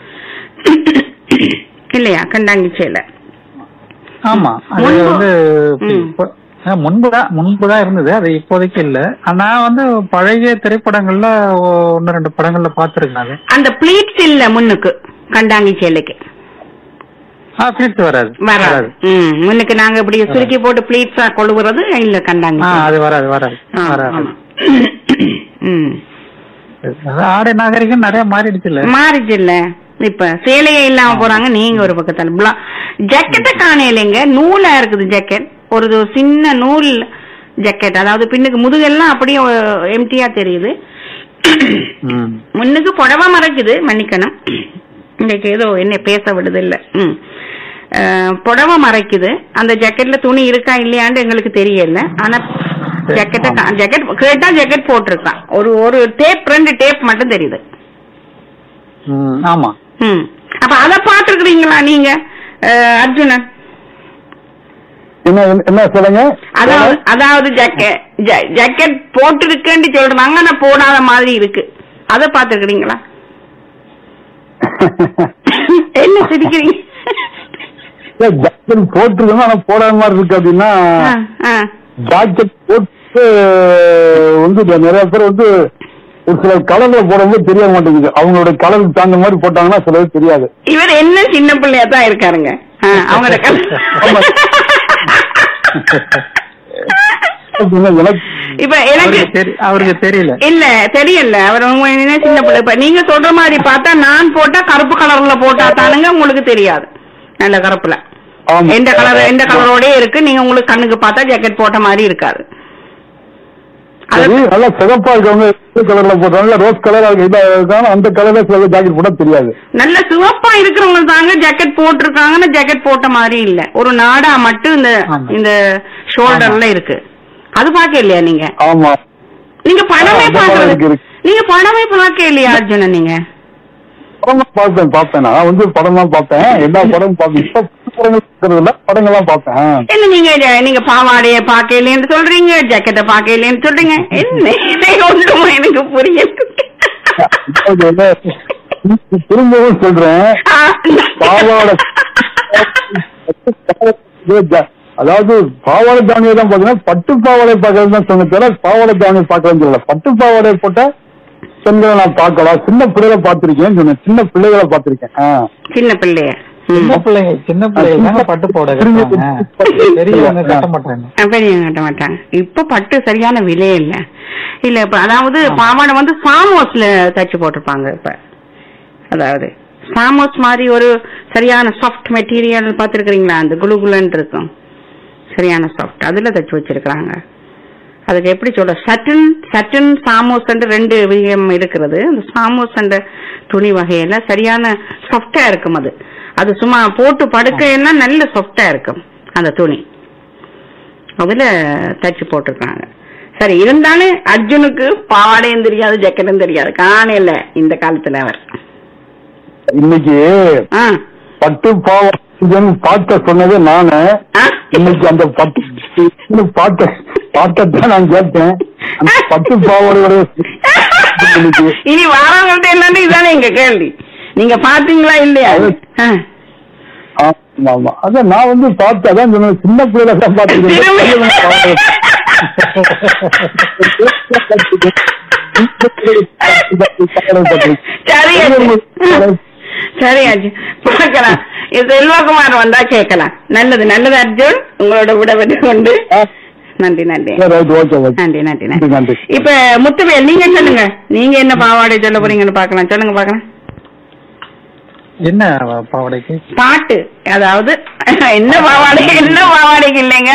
இல்லையா கண்டாங்கி சேலை ஆமா அது முன்பு- வந்து ம். இப்போ- ஆ, முன்புதான் முன்புதான் இருந்தது அது இப்போதைக்கு இல்ல நான் வந்து பழைய திரைப்படங்கள்ல ஒ- ஒன்னு ரெண்டு படங்கள்ல பாத்துருக்கேன் அது அந்த பிளீட்ஸ் இல்ல முன்னுக்கு கண்டாங்கி சேலைக்கு ஆ பிளீட்ஸ் வராது வராது ம் முன்னுக்கு நாங்க இப்படி சுருக்கி போட்டு பிளீட்ஸா கொள்ளுகிறது இல்ல கண்டாங்கி ஆ சேலை. அது வராது வராது ஆ, வராது ஆமா. ம் அது ஆடை நாகரிகம் நிறைய மாறிடுச்சு இல்ல மாறிச்சு இல்ல இப்ப சேலையே இல்லாம போறாங்க நீங்க ஒரு பக்கத்துல ஜாக்கெட்டை காணையிலங்க நூலா இருக்குது ஜாக்கெட் ஒரு இது சின்ன நூல் ஜாக்கெட் அதாவது பின்னுக்கு முதுகெல்லாம் அப்படியே எம்டியா தெரியுது ம். முன்னுக்கு புடவை மறைக்குது மன்னிக்கணும் இன்னைக்கு ஏதோ என்ன பேச விடுது இல்ல ம் அஹ், புடவை மறைக்குது அந்த ஜாக்கெட்ல துணி இருக்கா இல்லையான்னு எங்களுக்கு தெரியல ஆனா ஜாக்கெட்டை ஜாக்கெட் கேட்டா ஜாக்கெட் போட்டிருக்கான் ஒரு ஒரு டேப் ரெண்டு டேப் மட்டும் தெரியுது ம், ஆமா ம் அப்ப அத பாத்துருக்கீங்களா நீங்க அஹ், அர்ஜுனன் என்ன என்ன சொல்லுங்க அதாவது அதாவது ஜாக்கெட் ஜாக்கெட் போட்டிருக்கேன்னு சொல்றாங்க ஆனா போடாத மாதிரி இருக்கு அத பாத்துருக்கீங்களா என்ன சிரிக்கிறீங்க ஜாக்கெட் போட்டிருக்கணும் ஆனா போடாத மாதிரி இருக்கு அப்படின்னா ஆ, ஆ. ஜாக்கெட் போட்டு வந்து இப்ப நிறைய பேர் வந்து ஒரு சில கலர்ல போடும்போது தெரிய மாட்டேங்குது அவங்களோட கலருக்கு தகுந்த மாதிரி போட்டாங்கன்னா சிலது தெரியாது இவர் என்ன சின்ன பிள்ளையா தான் இருக்காருங்க ஆ, அவங்களோட ஆமா. எனக்கு இப்ப எனக்கு அவருக்கு தெரி- அவருக்கு தெரியல இல்ல தெரியல அவர் உங்க என்ன சின்ன பிள்ளை இப்ப நீங்க சொல்ற மாதிரி பார்த்தா நான் போட்டா கருப்பு கலர்ல போட்டா தானுங்க உங்களுக்கு தெரியாது நல்ல கருப்புல ஆமா. எந்த கலர் எந்த கலரோடயே இருக்கு நீங்க உங்களுக்கு கண்ணுக்கு பார்த்தா ஜாக்கெட் போட்ட மாதிரி இருக்காது அது சரி, நல்லா சிகப்பா இருக்கவங்க எந்த கலர்ல போடுறாங்க ரோஸ் கலர் இருக்காங்க அந்த கலர்ல சில ஜாக்கெட் போட்டா தெரியாது நல்ல சிவப்பா இருக்கிறவங்க தாங்க ஜாக்கெட் போட்டிருக்காங்கன்னா ஜாக்கெட் போட்ட மாதிரி இல்ல ஒரு நாடா மட்டும் இந்த ஆமா. இந்த ஷோல்டர்ல இருக்கு அது பாக்க இல்லையா நீங்க ஆமா நீங்க படமே ஆ, அந்த படம் பாக்குறது இருக்கு, இருக்கு. நீங்க படமே பாக்க இல்லையா அர்ஜுனன் நீங்க படம் பார்ப்பேன் பார்ப்பேன் நான் வந்து படம் தான் பார்ப்பேன் எல்லா படமும் பார்ப்பேன் இப்ப புது படங்கள் இருக்கிறது இல்ல படங்கள்லாம் பார்ப்பேன் என்ன நீங்க ஜ- நீங்க பாவாடைய பாக்க இல்லைன்னு சொல்றீங்க ஜாக்கெட்டை பாக்க இல்லைன்னு சொல்றீங்க என்ன இதை ஒன்றுமா எனக்கு புரியல அதாவது வந்து, திரும்பவும் சொல்றேன் ஆ, பாவாடை அதாவது பாவாடை தானியை தான் பாத்தீங்கன்னா பட்டு பாவாடை பார்க்கறது தான் சொன்ன தவிர பாவாடை தானியை பார்க்கறது சொல்லல பட்டு பாவாடை போட்டா பெண்களை நான் பார்க்கலாம் சின்ன பிள்ளைகளை பார்த்திருக்கேன் சொன்னேன் சின்ன பிள்ளைகளை பார்த்திருக்கேன் ஆ. சின்ன பிள்ளைய ம். சின்ன பிள்ளைங்க சின்ன பிள்ளைங்க தாங்க பட்டு போட கட்டுவாங்க பெரியவங்க கட்ட மாட்டாங்க அஹ் பெரியவங்க கட்ட மாட்டாங்க இப்ப பட்டு சரியான விலையே இல்ல இல்ல இப்ப அதாவது பாவாடை வந்து சாமோஸ்ல தச்சு போட்டிருப்பாங்க இப்ப அதாவது சாமோஸ் மாதிரி ஒரு சரியான சாஃப்ட் மெட்டீரியல் பாத்துருக்கீங்களா அந்த குளு குலுன்னு இருக்கும் சரியான சாஃப்ட் அதுல தச்சு வச்சிருக்காங்க அதுக்கு எப்படி சொல்ற சட்டன் சட்டன் சாமோஸ் ரெண்டு விகம் இருக்கிறது அந்த சாமோஸ் துணி வகையில சரியான சாஃப்டா இருக்கும் அது அது சும்மா போட்டு படுக்கைன்னா நல்ல சாஃப்டா இருக்கும் அந்த துணி அதுல தச்சு போட்டிருக்காங்க சரி இருந்தாலும் அர்ஜுனுக்கு பாவாடையும் தெரியாது ஜக்கெட்டும் தெரியாது காணையில இந்த காலத்துல அவர் இன்னைக்கு ஆ பட்டு பாவாடை பார்க்க சொன்னது நானு ஆ? இன்னைக்கு அந்த பட்டு இன்னும் பாட்ட பாட்டத்தான் நான் கேட்டேன் அந்த பட்டு பாவாடையோட இன்னைக்கு இனி வாரவங்கள்ட்ட என்னன்னு இதானே எங்க கேள்வி நீங்க பாத்தீங்களா இல்லையா ஆ. ஆமா ஆமா அதான் நான் வந்து பார்த்தேன் அதான் சொன்னேன் சின்ன பிள்ளைல தான் பார்த்துருக்கேன் சரி அஜி. சரி அஜி பார்க்கலாம் இது செல்வகுமார் வந்தா கேட்கலாம் நல்லது நல்லது அர்ஜுன் உங்களோட விட கொண்டு நன்றி நன்றி ரைட் ஓகே ஓகே நன்றி நன்றி நன்றி, நன்றி நன்றி. இப்ப முத்துவேல் நீங்க சொல்லுங்க நீங்க என்ன பாவாடை சொல்ல போறீங்கன்னு பாக்கலாம் சொல்லுங்க பாக்கலாம் என்ன பாவாடைக்கு பாட்டு அதாவது என்ன பாவாடை என்ன பாவாடைக்கு இல்லைங்க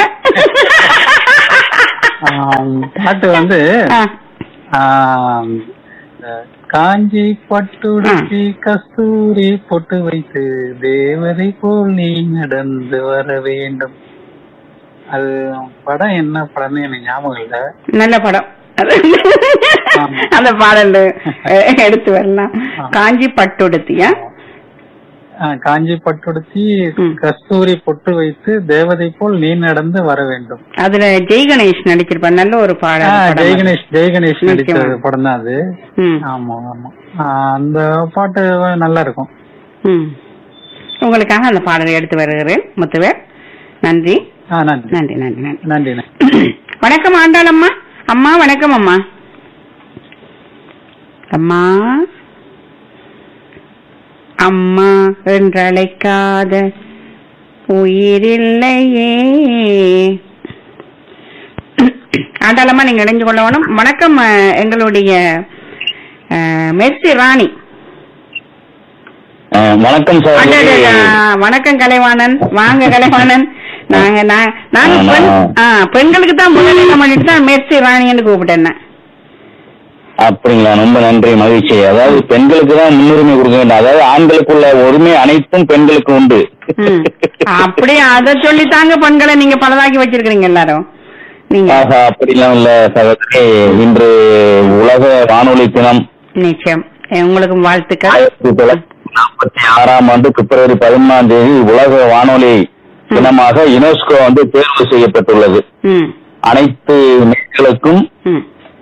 ஆம், பாட்டு வந்து ஆ, ஆம், இந்த காஞ்சி பட்டுடுத்தி கஸ்தூரி பொட்டு வைத்து தேவதை போல் நீ நடந்து வர வேண்டும் அது படம் என்ன படம்னு எனக்கு ஞாபகம் இல்ல நல்ல படம் அது- ஆமா. அந்த பாடல் அஹ், எடுத்து வரலாம் ஆ. காஞ்சி பட்டுடுத்தியா ஆ, காஞ்சி பட்டுடுத்தி ம். கஸ்தூரி பொட்டு வைத்து தேவதை போல் நீ நடந்து வர வேண்டும் அதுல ஜெய் கணேஷ் நடிச்சிருப்பார் நல்ல ஒரு ஆ, பாடல் படம் ஜெய் அது. கணேஷ் ஜெய் கணேஷ் நடிச்ச நிச்சயமா. படம் தான் அது ம், ஆமா ஆமா ஆ, அந்த பாட்டு நல்லா இருக்கும் ம். உங்களுக்காக அந்த பாடலை எடுத்து வருகிறேன் முத்துவேல் நன்றி ஆ நன்றி நன்றி நன்றி நன்றி நன்றி நன்றி வணக்கம் ஆண்டாள் அம்மா அம்மா வணக்கம் அம்மா அம்மா அம்மா என்றழைக்காத உயிரில்லையே ஆண்டாளம்மா நீங்க இணைஞ்சு கொள்ள வேணும் வணக்கம் அஹ், எங்களுடைய அஹ், மெர்சி ராணி வணக்கம் சார் அடடடா, வணக்கம் கலைவாணன் வாங்க கலைவாணன் நாங்க நா- நாங்க ஆமா. பெண் ஆ, பெண்களுக்கு தான் முதலிடம் பண்ணிட்டு தான் மெர்சி ராணின்னு கூப்பிட்டேன் நான். அப்படிங்களா ரொம்ப நன்றி மகிழ்ச்சி அதாவது பெண்களுக்கு தான் முன்னுரிமை கொடுக்க வேண்டும் அதாவது ஆண்களுக்குள்ள உரிமை அனைத்தும் பெண்களுக்கு உண்டு ம். அப்படியே அத சொல்லித்தாங்க பெண்களை நீங்க பலதாக்கி வச்சிருக்கீங்க எல்லாரும் நீங்க ஆஹா அப்படிலாம் இல்ல சகோதரி இன்று உலக வானொலி தினம் நிச்சயம் எ, உங்களுக்கு வாழ்த்துக்கள் ஆயிரத்தி தொள்ளாயிரத்தி நாற்பத்தி ஆறாம் ஆண்டு பிப்ரவரி பதினொன்றாம் தேதி உலக வானொலி தினமாக யுனெஸ்கோ வந்து தேர்வு செய்யப்பட்டுள்ளது ம் அனைத்து மக்களுக்கும் ம்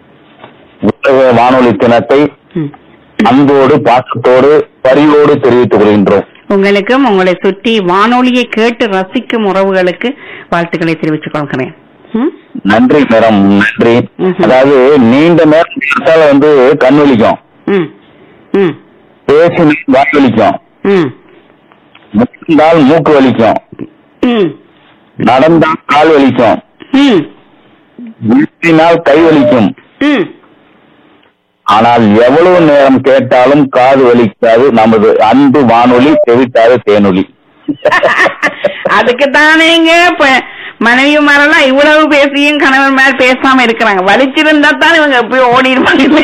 உலக வானொலி தினத்தை ம் அன்போடு பாசத்தோடு பரிவோடு தெரிவித்துக் கொள்கின்றோம் உங்களுக்கும் உங்களை சுற்றி வானொலியை கேட்டு ரசிக்கும் உறவுகளுக்கு வாழ்த்துக்களை தெரிவித்துக் கொள்கிறேன் ம்? நன்றி மேடம் நன்றி ம்ஹும். அதாவது நீண்ட நேரம் கேட்டால வந்து கண் வலிக்கும் ம் ம் பேசினால் வாய் வலிக்கும் ம் முந்தால் மூக்கு வலிக்கும் ம் நடந்தால் கால் வலிக்கும் ம் வீட்டினால் கை வலிக்கும் ம் ஆனால் எவ்வளவு நேரம் கேட்டாலும் காது வலிக்காது நமது அன்பு வானொலி செவிட்டாத தேனொலி அதுக்கு தானேங்க இப்ப மனைவி மேலாம் இவ்வளவு பேசியும் கணவன் மேல பேசாம இருக்கிறாங்க வலிச்சிருந்தா தான் இவங்க எப்பயும் ஓடி இருப்பாங்க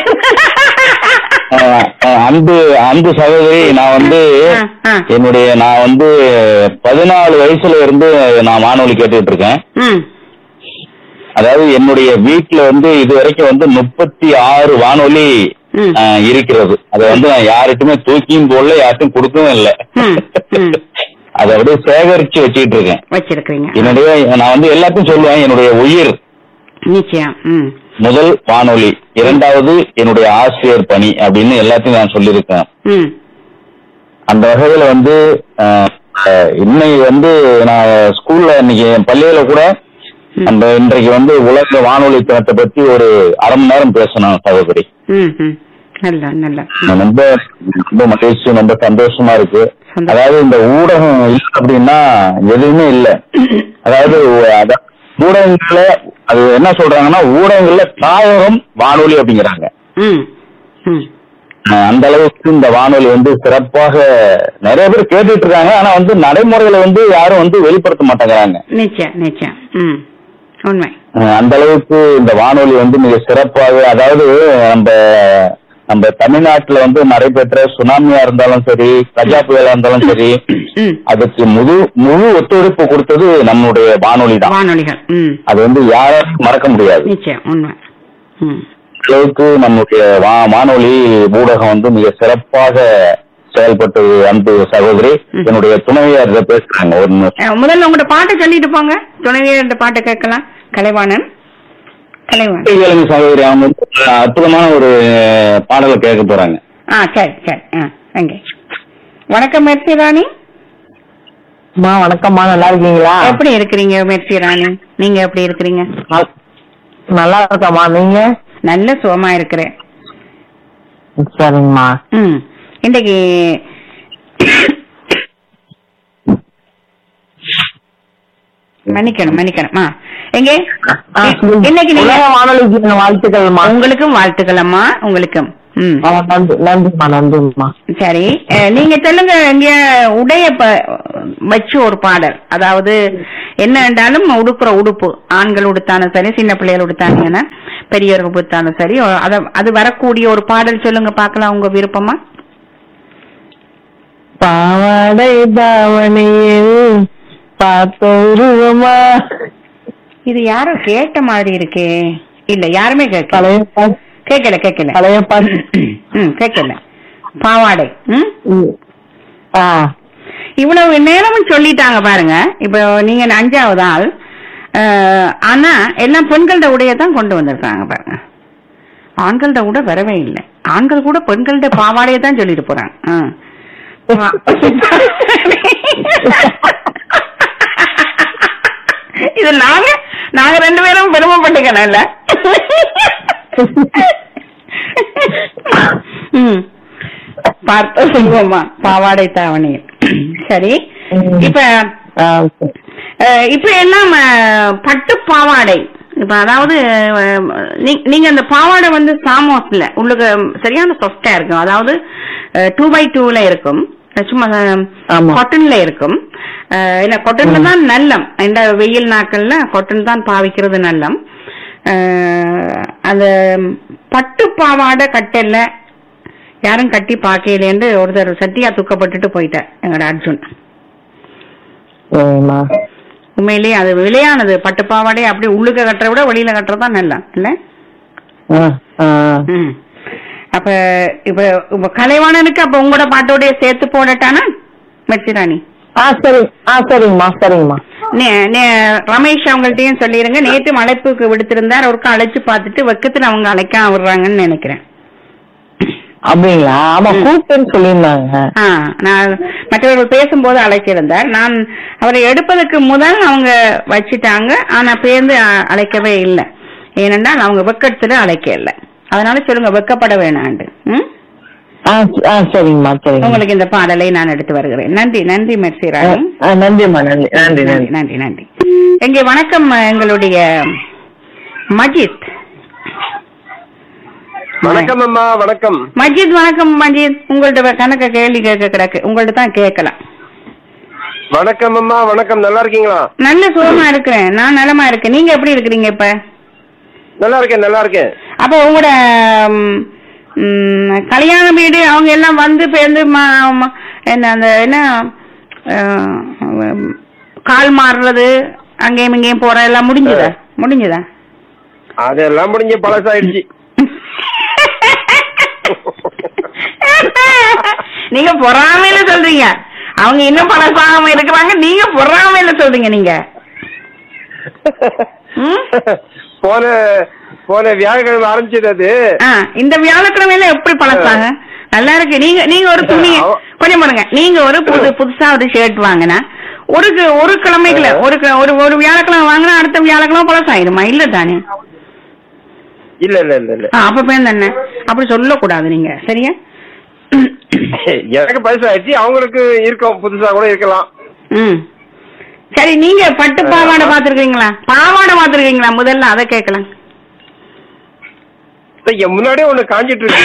அஹ், அஹ், அன்பு அன்பு சகோதரி நான் வந்து ஆ, ஆ. என்னுடைய நான் வந்து பதினாலு வயசுல இருந்து நான் வானொலி கேட்டுட்டு இருக்கேன் ம் அதாவது என்னுடைய வீட்டுல வந்து இது வரைக்கும் வந்து முப்பத்தி ஆறு வானொலி ம். ஆஹ், இருக்கிறது அதை வந்து நான் யாருக்குமே தூக்கியும் போடல யாருக்கும் கொடுக்கவும் இல்லை ம், ம். அதை அப்படியே சேகரிச்சு வச்சுக்கிட்டு இருக்கேன் வச்சிருக்கிறீங்க என்னுடைய நான் வந்து எல்லாத்தையும் சொல்லுவேன் என்னுடைய உயிர் நிச்சயம் ம் முதல் வானொலி இரண்டாவது என்னுடைய ஆசிரியர் பணி அப்படின்னு எல்லாத்தையும் நான் சொல்லியிருக்கேன் ம் அந்த வகையில வந்து ஆஹ், ஆஹ், இன்னைக்கு வந்து நான் ஸ்கூல்ல இன்னைக்கு என் பள்ளியில கூட ம். அந்த இன்றைக்கு வந்து உலக வானொலி தினத்தை பத்தி ஒரு அரை மணி நேரம் பேசணும் சகோதரி ம் ம் நல்ல நல்ல ரொம்ப ரொம்ப மகிழ்ச்சி ரொம்ப சந்தோஷமா இருக்கு சந்தோஷம். அதாவது இந்த ஊடகம் இல்ல அப்படின்னா எதுவுமே இல்ல அதாவது ஒ- அத- ஊடகங்கள்ல அது என்ன சொல்றாங்கன்னா ஊடகங்கள்ல தாயகம் வானொலி அப்படிங்கிறாங்க ம் ம் அஹ் அந்த அளவுக்கு இந்த வானொலி வந்து சிறப்பாக நிறைய பேர் கேட்டுட்டு இருக்காங்க ஆனா வந்து நடைமுறையில வந்து யாரும் வந்து வெளிப்படுத்த மாட்டேங்கிறாங்க நிச்சயம் நிச்சயம் ம் உண்மை அஹ் அந்த அளவுக்கு இந்த வானொலி வந்து மிக சிறப்பாக அதாவது நம்ம நம்ம தமிழ்நாட்டுல வந்து நடைபெற்ற சுனாமியா இருந்தாலும் சரி கஜா புயலா இருந்தாலும் சரி ம் அதுக்கு முழு முழு ஒத்துழைப்பு கொடுத்தது நம்மளுடைய வானொலி தான் வானொலிகள் ம் அது வந்து யாராலும் மறக்க முடியாது நிச்சயம் உண்மை ம் அந்த அளவுக்கு நம்முடைய வா- வானொலி ஊடகம் வந்து மிக சிறப்பாக செயல்பட்டு அன்பு சகோதரி என்னுடைய துணைவியார் இதை பேசுறாங்க ஒரு நிமிஷம். அஹ், முதல்ல உங்களோட பாட்டை சொல்லிட்டு போங்க துணைவியர் பாட்டை கேட்கலாம் கலைவாணன் கலைவாணன் கேளுங்க சகோதரி அவங்க வந்து ஒரு அற்புதமான ஒரு பாடலை கேட்க போறாங்க ஆ சரி சரி ஆ அங்கே வணக்கம் மெர்சி ராணி அம்மா வணக்கம்மா நல்லா இருக்கீங்களா எப்படி இருக்கிறீங்க மெர்சி ராணி நீங்க எப்படி இருக்கிறீங்க நல்- நல்லா இருக்கம்மா நீங்க நல்ல சுகமா இருக்கிறேன் சரிங்கம்மா ம் இன்றைக்கு மன்னிக்கணும் மன்னிக்கணும் ஆ எங்கே ஆ, சொல்லுங்க. இன்னைக்கு நீங்க உலக வானொலிக்கு என் வாழ்த்துக்கள்மா உங்களுக்கும் வாழ்த்துக்கள் அம்மா உங்களுக்கும் ம் ஆ, நன்றி நன்றிம்மா நன்றிம்மா சரி அஹ், நீங்க சொல்லுங்க இங்க உடைய ப- வச்சு ஒரு பாடல் அதாவது என்ன என்றாலும் உடுப்புற உடுப்பு ஆண்கள் உடுத்தாலும் சரி சின்ன பிள்ளைகள் உடுத்தாங்கன்னா பெரியவர்கள் உடுத்தாலும் சரி அத அது வரக்கூடிய ஒரு பாடல் சொல்லுங்க பார்க்கலாம் உங்க விருப்பமா பாவாடை தாவணியில் பார்த்த உருவமா இது யாரோ கேட்ட மாதிரி இருக்கே இல்ல யாருமே கேட்கல பழைய பா- கேட்கல கேட்கல பழைய பாட்டு ம் கேட்கல பாவாடை ம் ம். ஆ இவ்வளவு நேரமும் சொல்லிட்டாங்க பாருங்க இப்போ நீங்க அஞ்சாவது ஆள் அஹ், ஆனா எல்லாம் பெண்களோட உடைய தான் கொண்டு வந்திருக்காங்க பாருங்க ஆண்களோட உடை வரவே இல்லை ஆண்கள் கூட பெண்களோட பாவாடையை தான் சொல்லிட்டு போறாங்க ஆ. இது நாங்க நாங்க ரெண்டு பேரும் பெருமைப்பட்டுக்கணும் இல்ல ம் பார்த்த சொல்லுவோமா பாவாடை தாவணியில் சரி இப்ப ஆ, சரி. அஹ், இப்ப எல்லாம் அஹ், பட்டு பாவாடை இப்ப அதாவது அஹ், நீ- நீங்க அந்த பாவாடை வந்து சாமோஸ்ல உங்களுக்கு சரியான சொஸ்டா இருக்கும் அதாவது டூ பை டூல இருக்கும் அஹ், சும்மா ஆமா. காட்டன்ல இருக்கும் அஹ், இல்ல காட்டன்ல தான் நல்லம் இந்த வெயில் நாட்கள்ல காட்டன் தான் பாவிக்கிறது நல்லம் அஹ், அந்த பட்டு பாவாடை கட்டல யாரும் கட்டி பாக்கலேன்னு ஒருத்தர் சத்தியா துக்கப்பட்டுட்டு போயிட்டார் எங்களோட அர்ஜுன் சரிம்மா உண்மையிலேயே அது விலையானது பட்டு பாவாடை அப்படி உள்ளுக்க கட்டுற விட வெளியில கட்டுறது தான் நல்லா இல்ல ஆ, ஆ. ம். அப்ப இப்ப இப்ப கலைவாணனுக்கு அப்ப உங்களோட பாட்டோடய சேர்த்து போடட்டானா மெர்சிராணி ஆ சரி ஆ சரிங்கம்மா சரிங்கம்மா நே- நே- ரமேஷ் அவங்கள்ட்டயும் சொல்லிருங்க நேற்று அழைப்புக்கு விடுத்திருந்தார் ஒருக்கா அழைச்சு பார்த்துட்டு வெக்கத்துல அவங்க அழைக்க விடுறாங்கன்னு நினைக்கிறேன் அப்படிங்களா ஆமா கூப்பிட்டுன்னு சொல்லியிருந்தாங்க ஆ, நான் மற்றவர்கள் பேசும்போது அழைச்சிருந்தார் நான் அவரை எடுப்பதற்கு முதல் அவங்க வச்சிட்டாங்க ஆனா பேருந்து அ- அழைக்கவே இல்லை ஏனென்றால் அவங்க வெக்கத்துல அழைக்க இல்லை அதனால சொல்லுங்க வெக்கப்பட வேணாண்டு ம்? ஆ ச- ஆ சரிங்கம்மா சரிங்கம்மா உங்களுக்கு இந்த பாடலை நான் எடுத்து வருகிறேன் நன்றி நன்றி மெர்சி ஆ, ராணி ஆ, நன்றிம்மா நன்றி நன்றி நன்றி நன்றி நன்றி நன்றி எங்கே வணக்கம் எங்களுடைய மஜித் வணக்கம் அம்மா வணக்கம் மஜித் வணக்கம் மஜித் உங்கள்ட்ட கணக்க கேள்வி கேட்க கிடக்கு உங்கள்ட்ட தான் கேட்கலாம் வணக்கம் அம்மா வணக்கம் நல்லா இருக்கீங்களா நல்ல சுகமா இருக்கிறேன் நான் நலமா இருக்கேன் நீங்க எப்படி இருக்கிறீங்க இப்ப நல்லா இருக்கேன் நல்லா இருக்கேன் அப்ப உங்களோட ம், ம், கல்யாண வீடு அவங்க எல்லாம் வந்து பேருந்து ம- ம- என்ன அந்த என்ன அஹ், உம், கால் மாறுறது அங்கேயும் இங்கேயும் போற எல்லாம் முடிஞ்சுதா முடிஞ்சுதா அதெல்லாம் முடிஞ்சு பழசாயிடுச்சு நீங்க பொறாமையில சொல்றீங்க அவங்க இன்னும் பழசாகாம இருக்கிறாங்க நீங்க பொறாமையில சொல்றீங்க நீங்க ம்? போன போன வியாழக்கிழமை ஆரம்பிச்சது அது ஆ, இந்த வியாழக்கிழமையில எப்படி பழசாங்க நல்லா இருக்கு நீங்க நீங்க ஒரு துணி அவ- கொஞ்சம் பாருங்க நீங்க ஒரு புது புதுசா ஒரு ஷர்ட் வாங்கினா ஒரு கு- ஒரு கிழமைக்குல ஒரு கு- ஒரு ஒரு வியாழக்கிழமை வாங்கினா அடுத்த வியாழக்கிழமை பழசாயிருமா இல்ல தானே இல்ல இல்ல இல்ல இல்ல ஆ, அப்ப பேர் என்ன அப்படி சொல்லக்கூடாது நீங்க சரியா எனக்கு பழசாயிடுச்சு அவங்களுக்கு இருக்கும் புதுசா கூட இருக்கலாம் ம் சரி நீங்க பட்டு பாவாடை பாத்துருக்கீங்களா பாவாடை பாத்துருக்கீங்களா முதல்ல அதை கேட்கலாம் இங்க முன்னாடியே ஒண்ணு காஞ்சிட்டு இருக்கு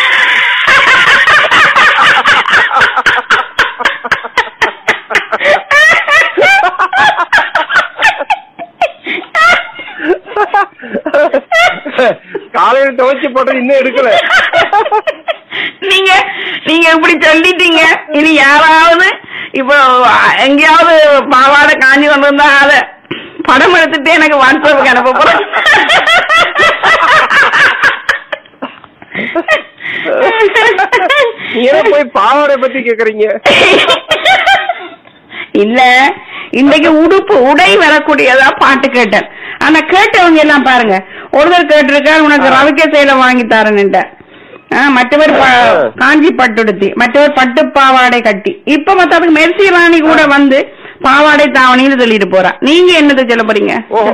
காலையில துவைச்சு போட்டது இன்னும் எடுக்கல நீங்க நீங்க இப்படி சொல்லிட்டீங்க இனி யாராவது இப்போ எங்கேயாவது பாவாடை காஞ்சி கொண்டு வந்தா அத படம் எடுத்துட்டு எனக்கு வாட்ஸ்அப்புக்கு அனுப்ப போறேன் நீங்க போய் பாவாடை பத்தி கேக்குறீங்க இல்ல இன்னைக்கு உடுப்பு உடை வரக்கூடியதா பாட்டு கேட்டேன் ஆனா கேட்டவங்க எல்லாம் பாருங்க ஒருத்தர் கேட்டிருக்கார் உனக்கு ரவிக்க சேலை வாங்கி தரேன்னுட்ட ஆ, மற்றவர் ப- காஞ்சி பட்டுடுத்தி மற்றவர் பட்டு பாவாடை கட்டி இப்ப மத்ததுக்கு மெர்சி ராணி கூட வந்து பாவாடை தாவணின்னு சொல்லிட்டு போறா நீங்க என்னது சொல்ல போறீங்க ஓஹோ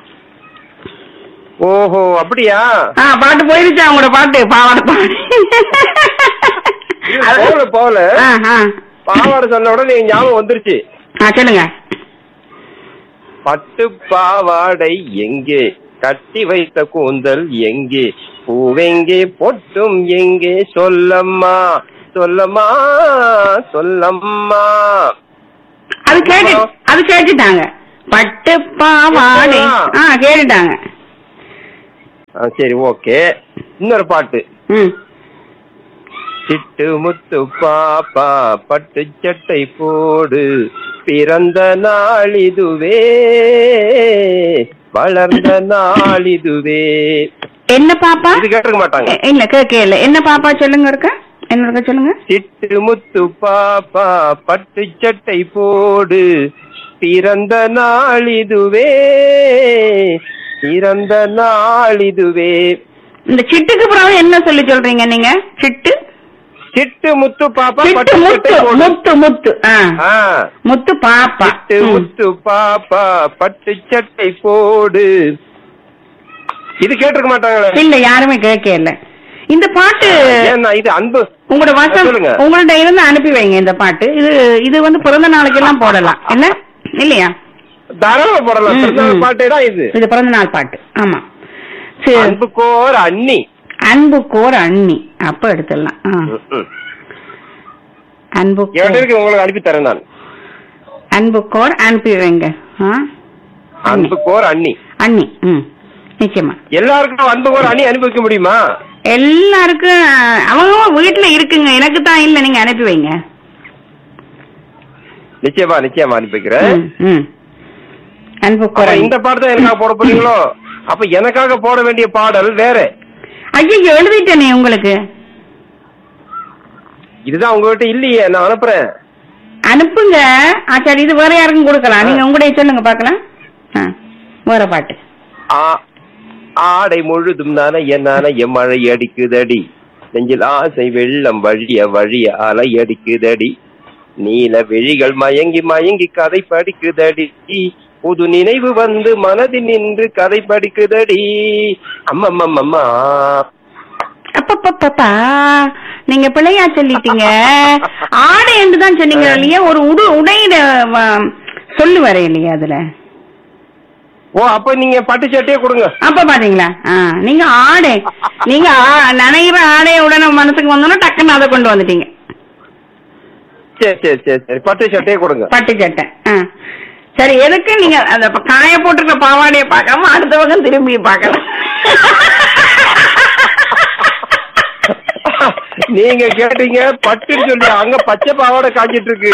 ஓஹோ அப்படியா ஆ பாட்டு போயிருச்சா உங்களோட பாட்டு பாவாடை பாடி இது போகல போகல ஆ, ஆ. பாவாடை சொன்ன உடனே என் ஞாபகம் வந்துருச்சு ஆ, சொல்லுங்க பட்டு பாவாடை எங்கே கட்டி வைத்த கூந்தல் எங்கே பூவெங்கே பொட்டும் எங்கே சொல்லம்மா சொல்லம்மா சொல்லம்மா அது கேட்டு அது கேட்டுட்டாங்க பட்டு பாவாடை ஆ கேட்டுட்டாங்க ஆ, சரி ஓகே இன்னொரு பாட்டு ம் சிட்டு முத்து பாப்பா பட்டு சட்டை போடு பிறந்த நாள் இதுவே வளர்ந்த நாள் இதுவே என்ன பாப்பா இது கேட்டிருக்க மாட்டாங்க எ- இல்ல கேட்கல என்ன பாப்பா சொல்லுங்க இருக்க என்ன இருக்க சொல்லுங்க சிட்டு முத்து பாப்பா பட்டு சட்டை போடு பிறந்த நாள் இதுவே பிறந்த நாள் இதுவே இந்த சிட்டுக்கு பிறகு என்ன சொல்லி சொல்றீங்க நீங்க சிட்டு சிட்டு முத்து பாப்பா சிட்டு பட்டு முத்து சட்டை போடு முத்து முத்து ஆ ஆ முத்து பாப்பா சிட்டு ம். முத்து பாப்பா பட்டு சட்டை போடு இது கேட்டிருக்க மாட்டாங்களே இல்ல யாருமே கேட்கல இந்த பாட்டு ஏன்னா இது அன்பு உங்களோட வசம் சொல்லுங்க. உங்கள்ட்ட இருந்து அனுப்பி வைங்க இந்த பாட்டு இது இது வந்து பிறந்த நாளைக்கு எல்லாம் போடலாம் என்ன இல்லையா தாராளமா போடலாம் ம், பிறந்தநாள் ம். பாட்டே தான் இது இது பிறந்த நாள் பாட்டு ஆமா சரி அன்புக்கோர் அண்ணி அன்புக்கோர் அண்ணி அப்ப எடுத்துடலாம் ஆ. ம், ம். அன்புக்கோர் எவருக்கு உங்களுக்கு அனுப்பி தரேன் நான் அன்புக்கோர் அனுப்பி வைங்க ஆ? அன்புக்கோர் அண்ணி அண்ணி ம் நிச்சயமா எல்லாருக்கும் அன்புக்கோர் அண்ணி அனுப்பி வைக்க முடியுமா எல்லாருக்கும் அவங்க வீட்டுல இருக்குங்க எனக்கு தான் இல்ல நீங்க அனுப்பி வைங்க நிச்சயமா நிச்சயமா அனுப்பி வைக்கிறேன் ம், ம். அன்புக்கோர் அப்ப அண்ணி. இந்த பாட்டு தான் எனக்காக போட போறீங்களோ அப்ப எனக்காக போட வேண்டிய பாடல் வேற ஐயோ எழுதிட்டேனே உங்களுக்கு இதுதான் உங்ககிட்ட இல்லையே நான் அனுப்புறேன் அனுப்புங்க ஆ சரி இது வேற யாருக்கும் கொடுக்கலாம் நீங்க உங்களுடைய சொல்லுங்க பாக்கலாம் ஆ, வேற பாட்டு ஆ- ஆடை முழுதும் தானே என்னான எம்மழை அடிக்குதடி நெஞ்சில் ஆசை வெள்ளம் வழிய வழிய அலை அடிக்குதடி நீல விழிகள் மயங்கி மயங்கி கதை படிக்குதடி புது நினைவு வந்து மனதில் நின்று கதை படிக்குதடி அம்மம்மம்மம்மா அப்பப்பப்பா நீங்க பிள்ளையா சொல்லிட்டீங்க ஆடை என்று தான் சொன்னீங்க இல்லையா ஒரு உடு உடையில வ- சொல்லு வர இல்லையா அதுல ஓ அப்ப நீங்க பட்டு சட்டையே கொடுங்க அப்ப பாத்தீங்களா ஆ, நீங்க ஆடை நீங்க ஆ- நனைகிற ஆடைய உடனே மனசுக்கு வந்தோன்னா டக்குன்னு அதை கொண்டு வந்துட்டீங்க சரி சரி சரி சரி பட்டு சட்டையே கொடுங்க பட்டு சட்டை ஆ. சரி எதுக்கு நீங்க அந்த ப- காய போட்டிருக்க பாவாடைய பார்க்காம அடுத்த பக்கம் திரும்பி பார்க்கலாம் நீங்க கேட்டீங்க பட்டுன்னு சொல்லி அங்க பச்சை பாவாடை காஞ்சிட்டு இருக்கு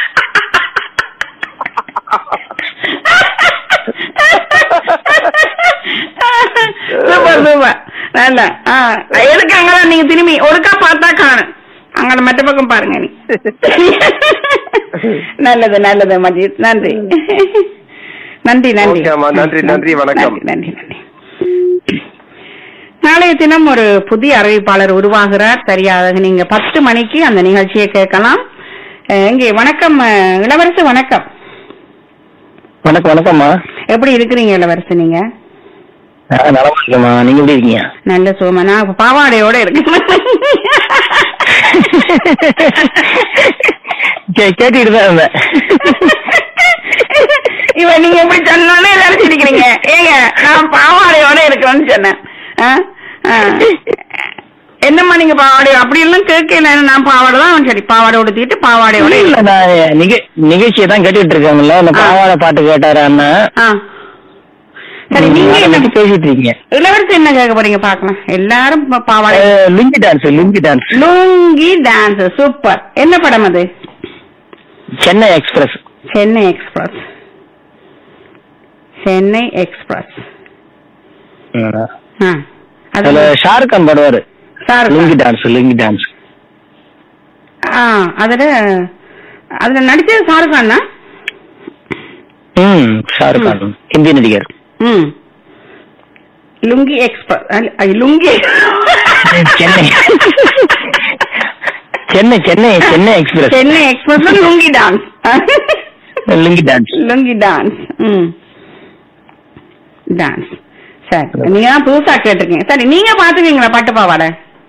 சூப்பர் சூப்பர் வேண்டாம் ஆ, எதுக்கு அங்கதான் நீங்க திரும்பி ஒருக்கா பார்த்தா காணும் அங்க மற்ற பக்கம் பாருங்க நீ நல்லது நல்லது மஜித் நன்றி நன்றி நன்றி ஓகே அம்மா, நன்றி, நன்றி, வணக்கம். நன்றி நன்றி நாளைய தினம் ஒரு புதிய அறிவிப்பாளர் உருவாகிறார் சரியாக நீங்க பத்து மணிக்கு அந்த நிகழ்ச்சியை கேட்கலாம் அஹ் இங்கே வணக்கம் அஹ், இளவரசு வணக்கம் வணக்கம் வணக்கம்மா எப்படி இருக்கிறீங்க இளவரசு நீங்க நலமா இருக்கேம்மா நீங்க எப்படி இருக்கீங்க நல்ல சோமா நான் இப்ப பாவாடையோட இருக்கேன் கே- கேட்டுட்டு தான் இருந்தேன் இவன் நீங்க எப்படி சொன்னோன்னே எல்லாரும் சிரிக்கிறீங்க ஏங்க நான் பாவாடையோட இருக்கிறேன்னு சொன்னேன் ஆ? ஆ. என்னம்மா நீங்க பாவாடை அப்படி எல்லாம் கேட்கல நான் பாவாடை தான் சரி பாவாடை உடுத்திட்டு பாவாடையோட இல்ல நான் நிக- நிகழ்ச்சியை தான் கேட்டுட்டு இருக்காங்கல்ல அந்த ஆ. பாவாடை பாட்டு கேட்டாரு அண்ணன் ஆ. சரி நீங்க அதை என்ன பத்தி பேசிட்டு இருக்கீங்க இளவரசி என்ன கேட்க போறீங்க பாக்கலாம் எல்லாரும் பா- பாவாடை அஹ், lungi dance lungi dance lungi dance super என்ன படம் அது Chennai express Chennai express Chennai express ஆ. அது அதுல ஷாருக் கான் பாடுவாரு sir lungi dance lungi dance ஆ அதுல அதுல நடிச்சது ஷாருக் கானா ம் ஷாருக் கான் ஹிந்தி நடிகர் ம் lungi expert lungi Chennai Chennai Chennai Chennai express Chennai express lungi dance lungi dance lungi dance ம் டான்ஸ் சரி நீங்க தான் புதுசா கேட்டிருக்கீங்க சரி நீங்க பாத்துக்கீங்களா பட்டு பாவாடை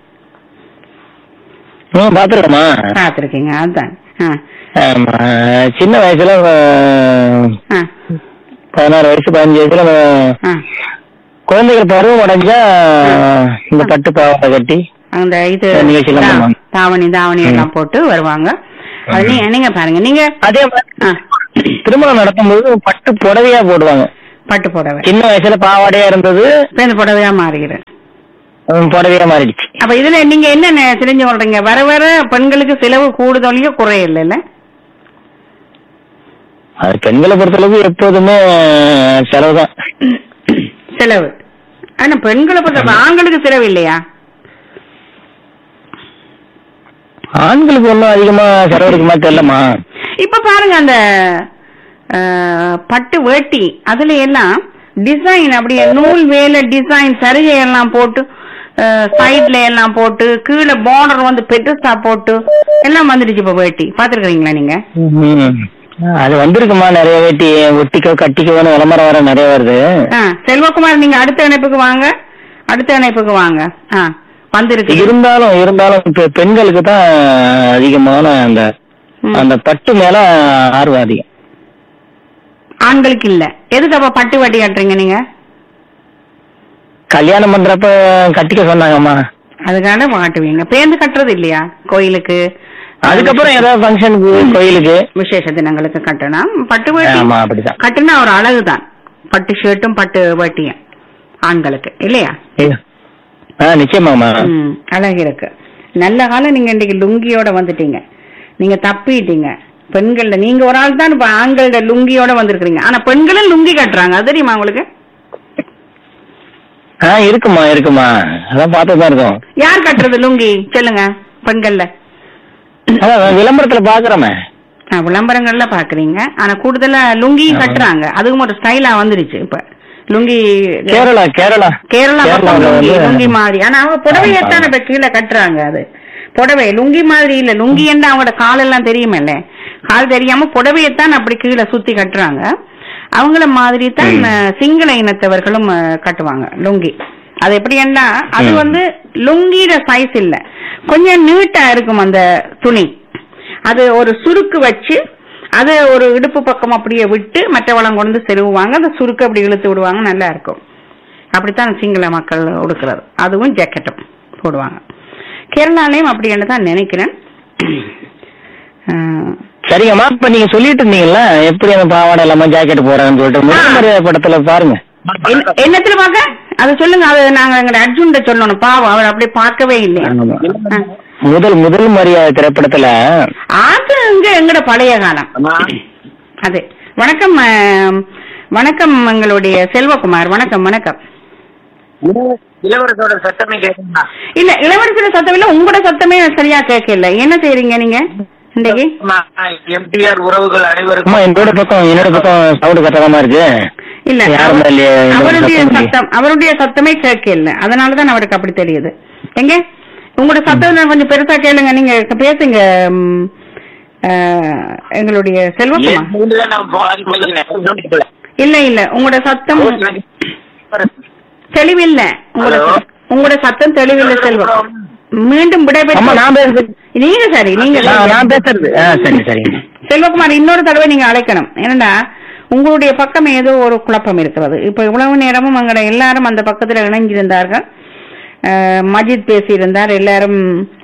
ம் பாத்துருக்கோமா பாத்துருக்கீங்க அதுதான் ஆ, ஆமா சின்ன வயசுல அஹ், ஆ, பதினாறு வயசு பதினஞ்சு வயசுல ஆ. குழந்தைகள் பருவம் அடைஞ்சா இந்த பட்டு பாவாடை கட்டி அந்த இது நிகழ்ச்சியெல்லாம் தா- பண்ணுவாங்க. தாவணி தாவணி எல்லாம் போட்டு வருவாங்க அது நீ- நீங்க பாருங்க நீங்க அதே மாதிரி ஆ, திருமணம் நடக்கும்போது பட்டு புடவையா போடுவாங்க பட்டு புடவை சின்ன வயசுல பாவாடையா இருந்தது இப்ப இந்த புடவையா மாறுகிறது ஹம், புடவையா மாறிடுச்சு அப்ப இதுல நீங்க என்ன தெரிஞ்சு சொல்றீங்க வர வர பெண்களுக்கு செலவு கூடுதலையோ குறையில்ல இல்ல அது பெண்களை பொறுத்தளவு எப்போதுமே செலவு தான் செலவு ஆனா பெண்களை பொறுத்த ஆண்களுக்கு செலவு இல்லையா ஆண்களுக்கு ஒன்றும் அதிகமா செலவு இருக்குமா தெரியலமா இப்ப பாருங்க அந்த அஹ், பட்டு வேட்டி அதுல எல்லாம் டிசைன் அப்படியே நூல் வேலை டிசைன் சரிகை எல்லாம் போட்டு சைட்ல எல்லாம் போட்டு கீழே பார்டர் வந்து பெருசா போட்டு எல்லாம் வந்துடுச்சு இப்ப வேட்டி பாத்துருக்கீங்களா நீங்க ஹம். அது வந்திருக்குமா நிறைய வேட்டி ஒட்டிக்கோ கட்டிக்கோன்னு விளம்பரம் வர நிறைய வருது ஆ, செல்வகுமார் நீங்க அடுத்த இணைப்புக்கு வாங்க அடுத்த இணைப்புக்கு வாங்க ஆ வந்திருக்கு இருந்தாலும் இருந்தாலும் இப்ப பெண்களுக்கு தான் அதிகமான அந்த ம். அந்த பட்டு மேல ஆர்வம் அதிகம் ஆண்களுக்கு இல்ல எதுக்கு அப்ப பட்டு வட்டி கட்டுறீங்க நீங்க கல்யாணம் பண்றப்ப கட்டிக்க சொன்னாங்கம்மா அதுக்காக காட்டுவீங்க பேருந்து கட்டுறது இல்லையா கோயிலுக்கு அதுக்கப்புறம் ஏதாவது ஃபங்க்ஷனுக்கு கோயிலுக்கு விசேஷ தினங்களுக்கு கட்டணும் பட்டு வேட்டி ஆமா அப்படிதான் கட்டுனா ஒரு அழகுதான் பட்டு ஷர்ட்டும் பட்டு வேட்டியும் ஆண்களுக்கு இல்லையா ஐயோ. ஆ நிச்சயமாமா ம், அழகு இருக்கு நல்ல காலம் நீங்க இன்னைக்கு லுங்கியோட வந்துட்டீங்க நீங்க தப்பிட்டீங்க பெண்கள்ல நீங்க ஒரு ஆள் தான் இப்ப ஆண்களோட லுங்கியோட வந்திருக்கீங்க ஆனா பெண்களும் லுங்கி கட்டுறாங்க அது தெரியுமா உங்களுக்கு ஆ இருக்குமா இருக்குமா அதான் பார்த்து தான் இருக்கோம் யார் கட்டுறது லுங்கி சொல்லுங்க பெண்கள்ல அதான் விளம்பரத்துல பாக்குறோமே ஆ, விளம்பரங்கள்ல பாக்குறீங்க ஆனா கூடுதலா லுங்கி கட்டுறாங்க அதுவும் ஒரு ஸ்டைலா வந்துருச்சு இப்ப லுங்கி கேரளா கேரளா கேரளா பக்கம் கேரளாவுல லுங்கி வந்து- லுங்கி மாதிரி ஆனா அவங்க புடவையத்தான் இப்ப கீழே கட்டுறாங்க அது புடவை லுங்கி மாதிரி இல்ல லுங்கி என்ன அவங்களோட காலெல்லாம் தெரியுமில்ல கால் தெரியாம புடவையத்தான் அப்படி கீழே சுத்தி கட்டுறாங்க அவங்கள மாதிரி தான் அஹ், சிங்கள இனத்தவர்களும் அஹ், கட்டுவாங்க லுங்கி அது எப்படின்னா அது ம். வந்து லுங்கியோட சைஸ் இல்ல கொஞ்சம் நீட்டா இருக்கும் அந்த துணி அது ஒரு சுருக்கு வச்சு அது ஒரு இடுப்பு பக்கம் அப்படியே விட்டு மற்றவளம் கொண்டு செருவுவாங்க அந்த சுருக்கு அப்படி இழுத்து விடுவாங்க நல்லா இருக்கும் அப்படித்தான் சிங்கள மக்கள் உடுக்கிறது அதுவும் ஜாக்கெட்டும் போடுவாங்க கேரளாலையும் அப்படின்னு தான் நினைக்கிறேன் ஆஹ், சரிங்கம்மா இப்ப நீங்க சொல்லிட்டு இருந்தீங்கல்ல எப்படி அந்த பாவாடை இல்லாம ஜாக்கெட் போறாங்கன்னு சொல்லிட்டு முதல் மரியாதை படத்துல பாருங்க என்ன- என்னத்துல பாக்க அது சொல்லுங்க அது நாங்க எங்க அர்ஜுன்ட சொல்லணும் பாவம் அவர் அப்படி பார்க்கவே இல்லையா ஆ. முதல் முதல் மரியாதை திரைப்படத்துல அது இங்க எங்கட பழைய காலம் அது வணக்கம் ஆஹ், வணக்கம் எங்களுடைய செல்வகுமார் வணக்கம் வணக்கம் இளவரசோட சத்தமே கேட்குமா இல்ல இளவரசர் சத்தம் இல்ல உங்களோட சத்தமே சரியா கேட்கல என்ன செய்றீங்க நீங்க இன்னைக்கு எம்டிஆர் உறவுகள் அம்மா அனைவருக்கும் என்னோட பக்கம் என்னோட பக்கம் சவுண்ட் கட்டணமா இருக்கு இல்ல யாரும் அவர்- இல்லையே, இந்த அவருடைய சத்தம் இல்லையே. சத்தம் அவருடைய சத்தமே கேட்கல அதனாலதான் அவருக்கு அப்படி தெரியுது எங்க உங்களோட சத்தம் நான் கொஞ்சம் பெருசா கேளுங்க நீங்க பேசுங்க ம், ஆஹ், எங்களுடைய செல்வகுமார் நீங்கதான் நான் போகாது சொல்லுங்க. இல்ல இல்ல உங்களோட சத்தம் தெளிவில்ல உங்களோட Hello? சத்தம்- உங்களோட சத்தம் தெளிவில்ல செல்வம் மீண்டும் அம்மா விடைபெற்று நான் பேசுறது நீங்க சரி நீங்க நான் நான் பேசுறது ஆ சரி சரி செல்வகுமார் இன்னொரு தடவை நீங்க அழைக்கணும் ஏன்னா உங்களுடைய பக்கம் ஏதோ ஒரு குழப்பம் இருக்கிறது இப்ப இவ்வளவு நேரமும் அங்கட எல்லாரும் அந்த பக்கத்துல இணைஞ்சிருந்தார்கள் அஹ், மஜித் பேசியிருந்தார் எல்லாரும்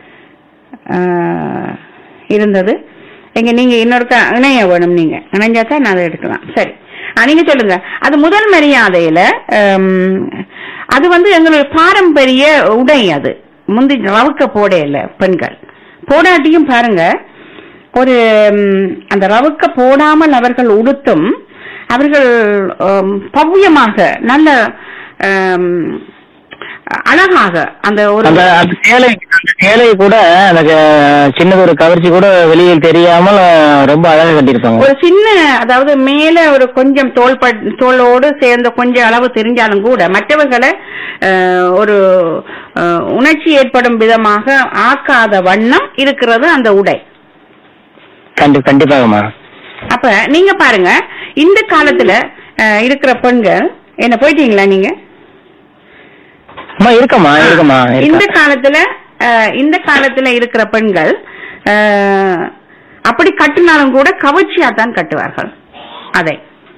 அஹ், இருந்தது எங்க நீங்க இன்னொருக்க இணைய வேணும் நீங்க இணைஞ்சா தான் நான் அதை எடுக்கலாம் சரி அஹ், நீங்க சொல்லுங்க அது முதல் மரியாதையில ஹம், அது வந்து எங்களுடைய பாரம்பரிய உடை அது முந்தி ரவுக்க போடையில பெண்கள் போடாட்டியும் பாருங்க ஒரு ம், அந்த ரவுக்க போடாமல் அவர்கள் உடுத்தும் அவர்கள் ம், பவ்யமாக நல்ல ம், அழகாக அந்த ஒரு அந்த அந்த சேலை அந்த சேலை கூட அந்த க- சின்னது ஒரு கவர்ச்சி கூட வெளியில் தெரியாமல் அஹ், ரொம்ப அழகா கட்டியிருப்பாங்க ஒரு சின்ன அதாவது மேல ஒரு கொஞ்சம் தோல் பட்- தோலோடு சேர்ந்த கொஞ்சம் அளவு தெரிஞ்சாலும் கூட மற்றவர்களை அஹ், ஒரு அஹ், உணர்ச்சி ஏற்படும் விதமாக ஆக்காத வண்ணம் இருக்கிறது அந்த உடை கண்டி கண்டிப்பாகம்மா அப்ப நீங்க பாருங்க இந்த காலத்துல அஹ், இருக்கிற பெண்கள் என்ன போயிட்டீங்களா நீங்க அம்மா இருக்கம்மா இருக்கம்மா இந்த இருக்கா. காலத்துல அஹ், இந்த காலத்துல இருக்கிற பெண்கள் அஹ், அப்படி கட்டினாலும் கூட கவர்ச்சியா தான் கட்டுவார்கள் அதை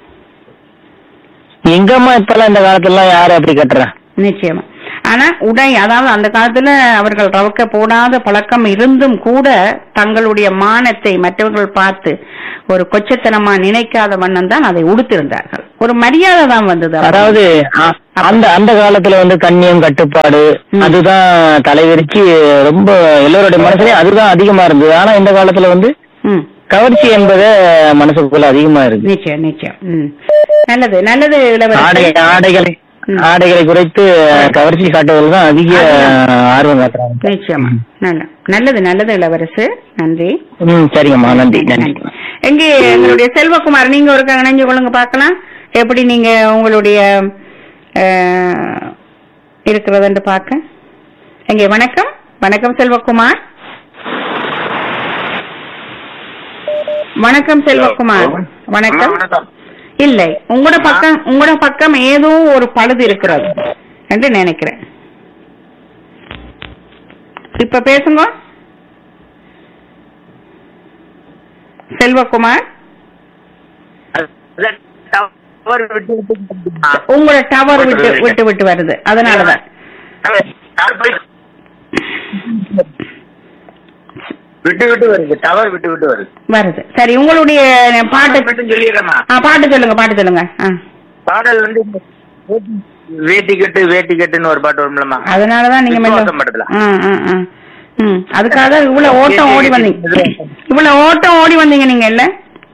எங்கம்மா இப்பெல்லாம் இந்த காலத்துல யாரு அப்படி கட்டுறா நிச்சயமா ஆனா உடை அதாவது அந்த காலத்துல அவர்கள் ரவக்க போடாத பழக்கம் இருந்தும் கூட தங்களுடைய மானத்தை மற்றவர்கள் பார்த்து ஒரு கொச்சத்தனமா நினைக்காத வண்ணம் தான் அதை உடுத்திருந்தார்கள் ஒரு மரியாதை தான் வந்தது அப்ப. அதாவது அ- அந்த அந்த காலத்துல வந்து கண்ணியம் கட்டுப்பாடு ம். அதுதான் தலைவிரிச்சு ரொம்ப எல்லோருடைய மனசுலயும் அதுதான் அதிகமா இருந்தது ஆனா இந்த காலத்துல வந்து ம் கவர்ச்சி என்பது மனசுக்குள்ள அதிகமா இருக்கு நிச்சயம் நிச்சயம் ம் நல்லது நல்லது ஆடை இளவரசர் ஆடைகளை ம். ஆடைகளை குறைத்து கவர்ச்சி காட்டுவதில் தான் அதிக அதுதான். ஆர்வம் காட்டுறாங்க நிச்சயமா நல்ல நல்லது நல்லது இளவரசு நன்றி ம் சரிங்கம்மா நன்றி நன்றி எங்கே எங்களுடைய செல்வகுமார் நீங்க ஒரு இணைஞ்சு கொள்ளுங்க பார்க்கலாம் எப்படி நீங்க உங்களுடைய அஹ், இருக்கிறதுன்னு பார்க்க எங்கே வணக்கம் வணக்கம் செல்வகுமார் வணக்கம் செல்வகுமார் வணக்கம் வணக்கம் இல்லை உங்களோட பக்கம் உங்களோட பக்கம் ஏதோ ஒரு பழுது இருக்கிறது என்று நினைக்கிறேன் இப்ப பேசுங்க செல்வகுமார் அது தவறு விட்டு விட்டு வந்துருமா? உங்களோட டவர் விட்டு விட்டு விட்டு வருது அதனாலதான் டவர் போய்- விட்டு விட்டு வருது டவர் விட்டு விட்டு வருது வருது சரி உங்களுடைய பாட்டு மட்டும் சொல்லிடுறேம்மா ஆ, பாட்டு சொல்லுங்க பாட்டு சொல்லுங்க ஆ. பாடல் வந்து இந்த வேட்டி- வேட்டி கட்டு வேட்டி கட்டுன்னு ஒரு பாட்டு வரும்லம்மா அதனாலதான் நீங்க மெல்ல விசுவாசம் படத்துல. ஆ, ஆ, ஆ. ம் அதுக்காக தான் இவ்வளவு ஓட்டம் ஓடி வந்தீங்க இவ்வளவு ஓட்டம் ஓடி வந்தீங்க நீங்க இல்ல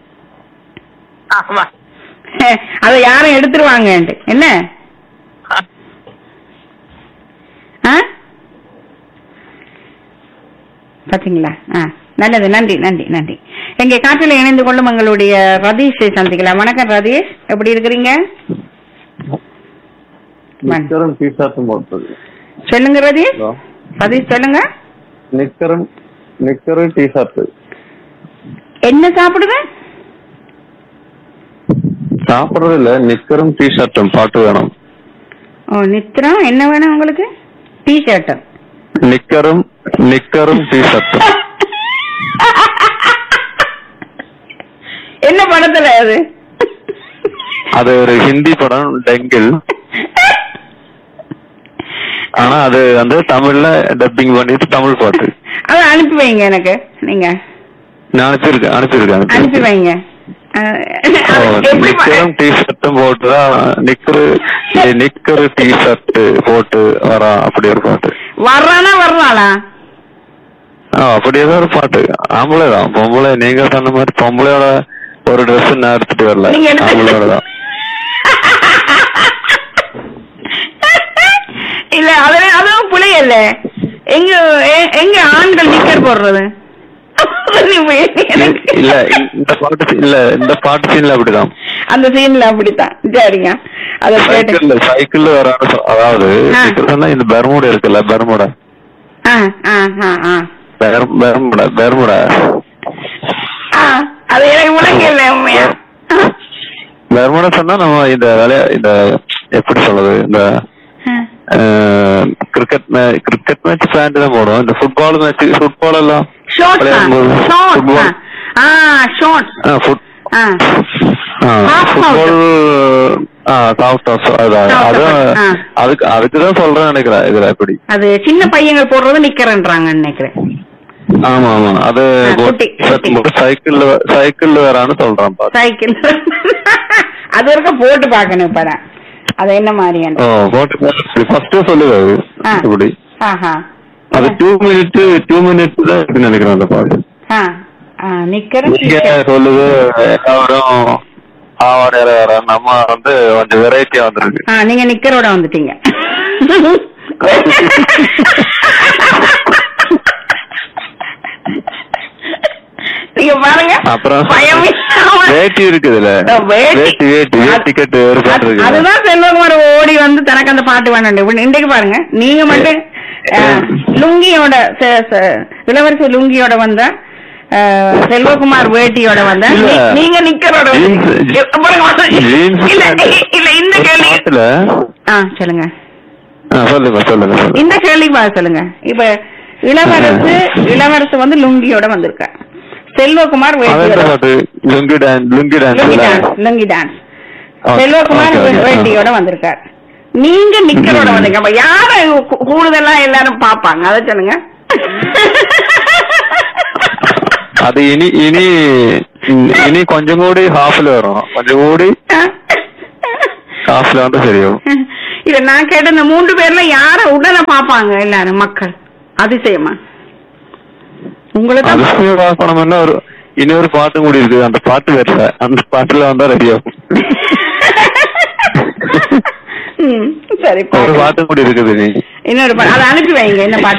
ஆமா அதை யாரும் எடுத்துருவாங்க என்ன ஆ? பாத்தீங்களா ஆ நல்லது நன்றி நன்றி நன்றி எங்க காற்றில் இணைந்து கொள்ளும் எங்களுடைய ரதீஷை சந்திக்கலாம் வணக்கம் ரதீஷ் எப்படி இருக்கிறீங்க நிக்கரம் டீஷர்ட்டும் போட்டது சொல்லுங்க ரதீஷ் ரதீஷ் சொல்லுங்க நிக்கரம் நிக்கரும் டீஷர்ட் என்ன சாப்பிடுங்க சாப்பிடுறது இல்ல நிக்கரும் டீஷர்ட்டும் பாட்டு வேணும் ஓ நித்ரம் என்ன வேணும் உங்களுக்கு டி ஷர்ட் நிக்கரும் நிக்கரும் டீஷர்ட்டும் என்ன படத்துல அது அது ஒரு ஹிந்தி படம் டெங்கில் ஆனா அது வந்து தமிழ்ல டப்பிங் பண்ணிட்டு தமிழ் பாட்டு அதை அனுப்பி வைங்க எனக்கு நீங்க நான் அனுப்பியிருக்கேன் அனுப்பியிருக்கேன் அனுப்பி அனுப்பியிருக்கேன். வைங்க அஹ், ஓ, அது எப்படி ப- நிக்கரும் டீஷர்ட்டும் போட்டுதான் நிக்கரு நிக்கரு டீஷர்ட் போட்டு வரா அப்படி ஒரு பாட்டு வர்றானா வர்றாளா ஆ, அப்படியேதான் ஒரு பாட்டு ஆம்பளை தான் பொம்பளை நீங்க சொன்ன மாதிரி பொம்பளையோட ஒரு ட்ரெஸ் நான் எடுத்துட்டு வரல நீங்க எடுத்து- ஆம்பளையோட தான் இல்ல அதுல அதுவும் புளி இல்ல எங்க எ- எங்க ஆண்கள் நிக்கர் போடுறது எனக்கு- இல்ல இந்த பாட்டு scene- இல்ல இந்த பாட்டு சீன்ல அப்படிதான் அந்த சீன்ல அப்படித்தான் சரிங்க அத கேட்டு சைக்கிள்ல சைக்கிள்ல வரான்னு சொ- அதாவது ஆ. இப்ப சொன்னா இந்த பெர்முடா இருக்குல்ல பெர்முடா ஆ ஆ ஆ ஆ பெர்- பெர்முடா பெர்முடா ஆ, அது எனக்கு முழங்கல உண்மையா பெர்முடா சொன்னா நம்ம இந்த விளையா இந்த எப்படி சொல்றது இந்த கிரிக்கெட் கிரிக்கெட் மேட்ச் பேண்ட் தான் போடுவோம் இந்த ஃபுட்பால் மேட்ச் ஃபுட்பால் எல்லாம் ஷார்ட் விளையாடும்போது ஷார்ட் ஃபுட்பால் ஆ ஷார்ட் ஆ, ஃபுட் ஆ Half ஃபுட்பால் ஆ சாஃப்ட் டாப்ஸ் அதான் Soft அதான் top, ஆ. அதுக்கு அதுக்கு தான் சொல்றேன் நினைக்கிறேன் இதுல எப்படி அது சின்ன பையங்க போடுறது நிக்கிறேன்றாங்க நினைக்கிறேன் ஆமா ஆமா அது ஆ, குட்டி, குட்டி. சைக்கிள்ல சைக்கிள்ல வரான்னு சொல்றான் பாத்து சைக்கிள் அது வரைக்கும் போட்டு பார்க்கணும் இப்ப நான். அது என்ன மாதிரியான ஓ போட்டு ஃபர்ஸ்டே சொல்லுது அது ஆ. இப்படி ஆஹா அது டூ மினிட் டூ மினிட்ஸ் தான் இருக்குன்னு நினைக்கிறேன் அந்த பாட்டு ஆ ஆ நிக்கிறேன் நீங்க சொல்லுது எல்லாரும் ஆவாடையில வர நம்ம வந்து கொஞ்சம் வெரைட்டியா வந்திருக்கு ஆ நீங்க நிக்கரோட வந்துட்டீங்க நீங்க பாருங்க அப்புறம் பயம் இல்லாம- வேட்டி இருக்குதுல்ல அஹ் வேட்டி. வேட்டி வேட்டி வேட்டி கட்டு ஒரு பாட்டு அது- இருக்குது அதுதான் செல்வகுமார் ஓடி வந்து தனக்கு அந்த பாட்டு வேணும் இன்றைக்கு பாருங்க நீங்க மட்டும் அஹ், லுங்கியோட ச- ச- இளவரசி லுங்கியோட வந்த அஹ், செல்வகுமார் வேட்டியோட வந்த இல்ல. நீ- நீங்க நிக்கரோட வந்து- Jeans- இ- பாருங்க, பாருங்க. Jeans இல்ல pant. இல்ல இந்த ஒரு கேள்வி பாட்டுல ஆ சொல்லுங்க ஆ, சொல்லுங்க சொல்லுங்க சொல்லுங்க இந்த கேள்விக்கு பதில் சொல்லுங்க இப்ப இளவரசு இளவரசு வந்து லுங்கியோட வந்திருக்க செல்வகுமார் அவன் எந்த வேட்டியோட பாட்டு lungi dance lungi lungi dance dance lungi dance Okay, Selvakumar okay, okay. வேட்டியோட வந்திருக்கார் நீங்க நிக்கரோட ம். வந்தீங்க அப்ப யார கூ- கூடுதலா எல்லாரும் பாப்பாங்க அதை சொல்லுங்க அது இனி இனி இனி கொஞ்சம் கூடி ஹாஃப்ல வரும் கொஞ்சம் கூடி ஹாஃப்ல வந்து சரியாகும் இல்ல நான் கேட்ட இந்த மூன்று பேர்ல யார உடனே பாப்பாங்க எல்லாரும் மக்கள் அதிசயமா உங்களுக்கு தான் அதிசயம் பார்க்கணும்னா ஒரு இன்னொரு பாட்டும் கூடி இருக்குது அந்த பாட்டு வரல அந்த பாட்டுல வந்தா ரெடி ஆகும் ம், சரி ஒரு பாக்கலாம். பாட்டும் கூடி இருக்குது நீ இன்னொரு பாட்டு அதை அனுப்பி வைங்க என்ன பாட்டு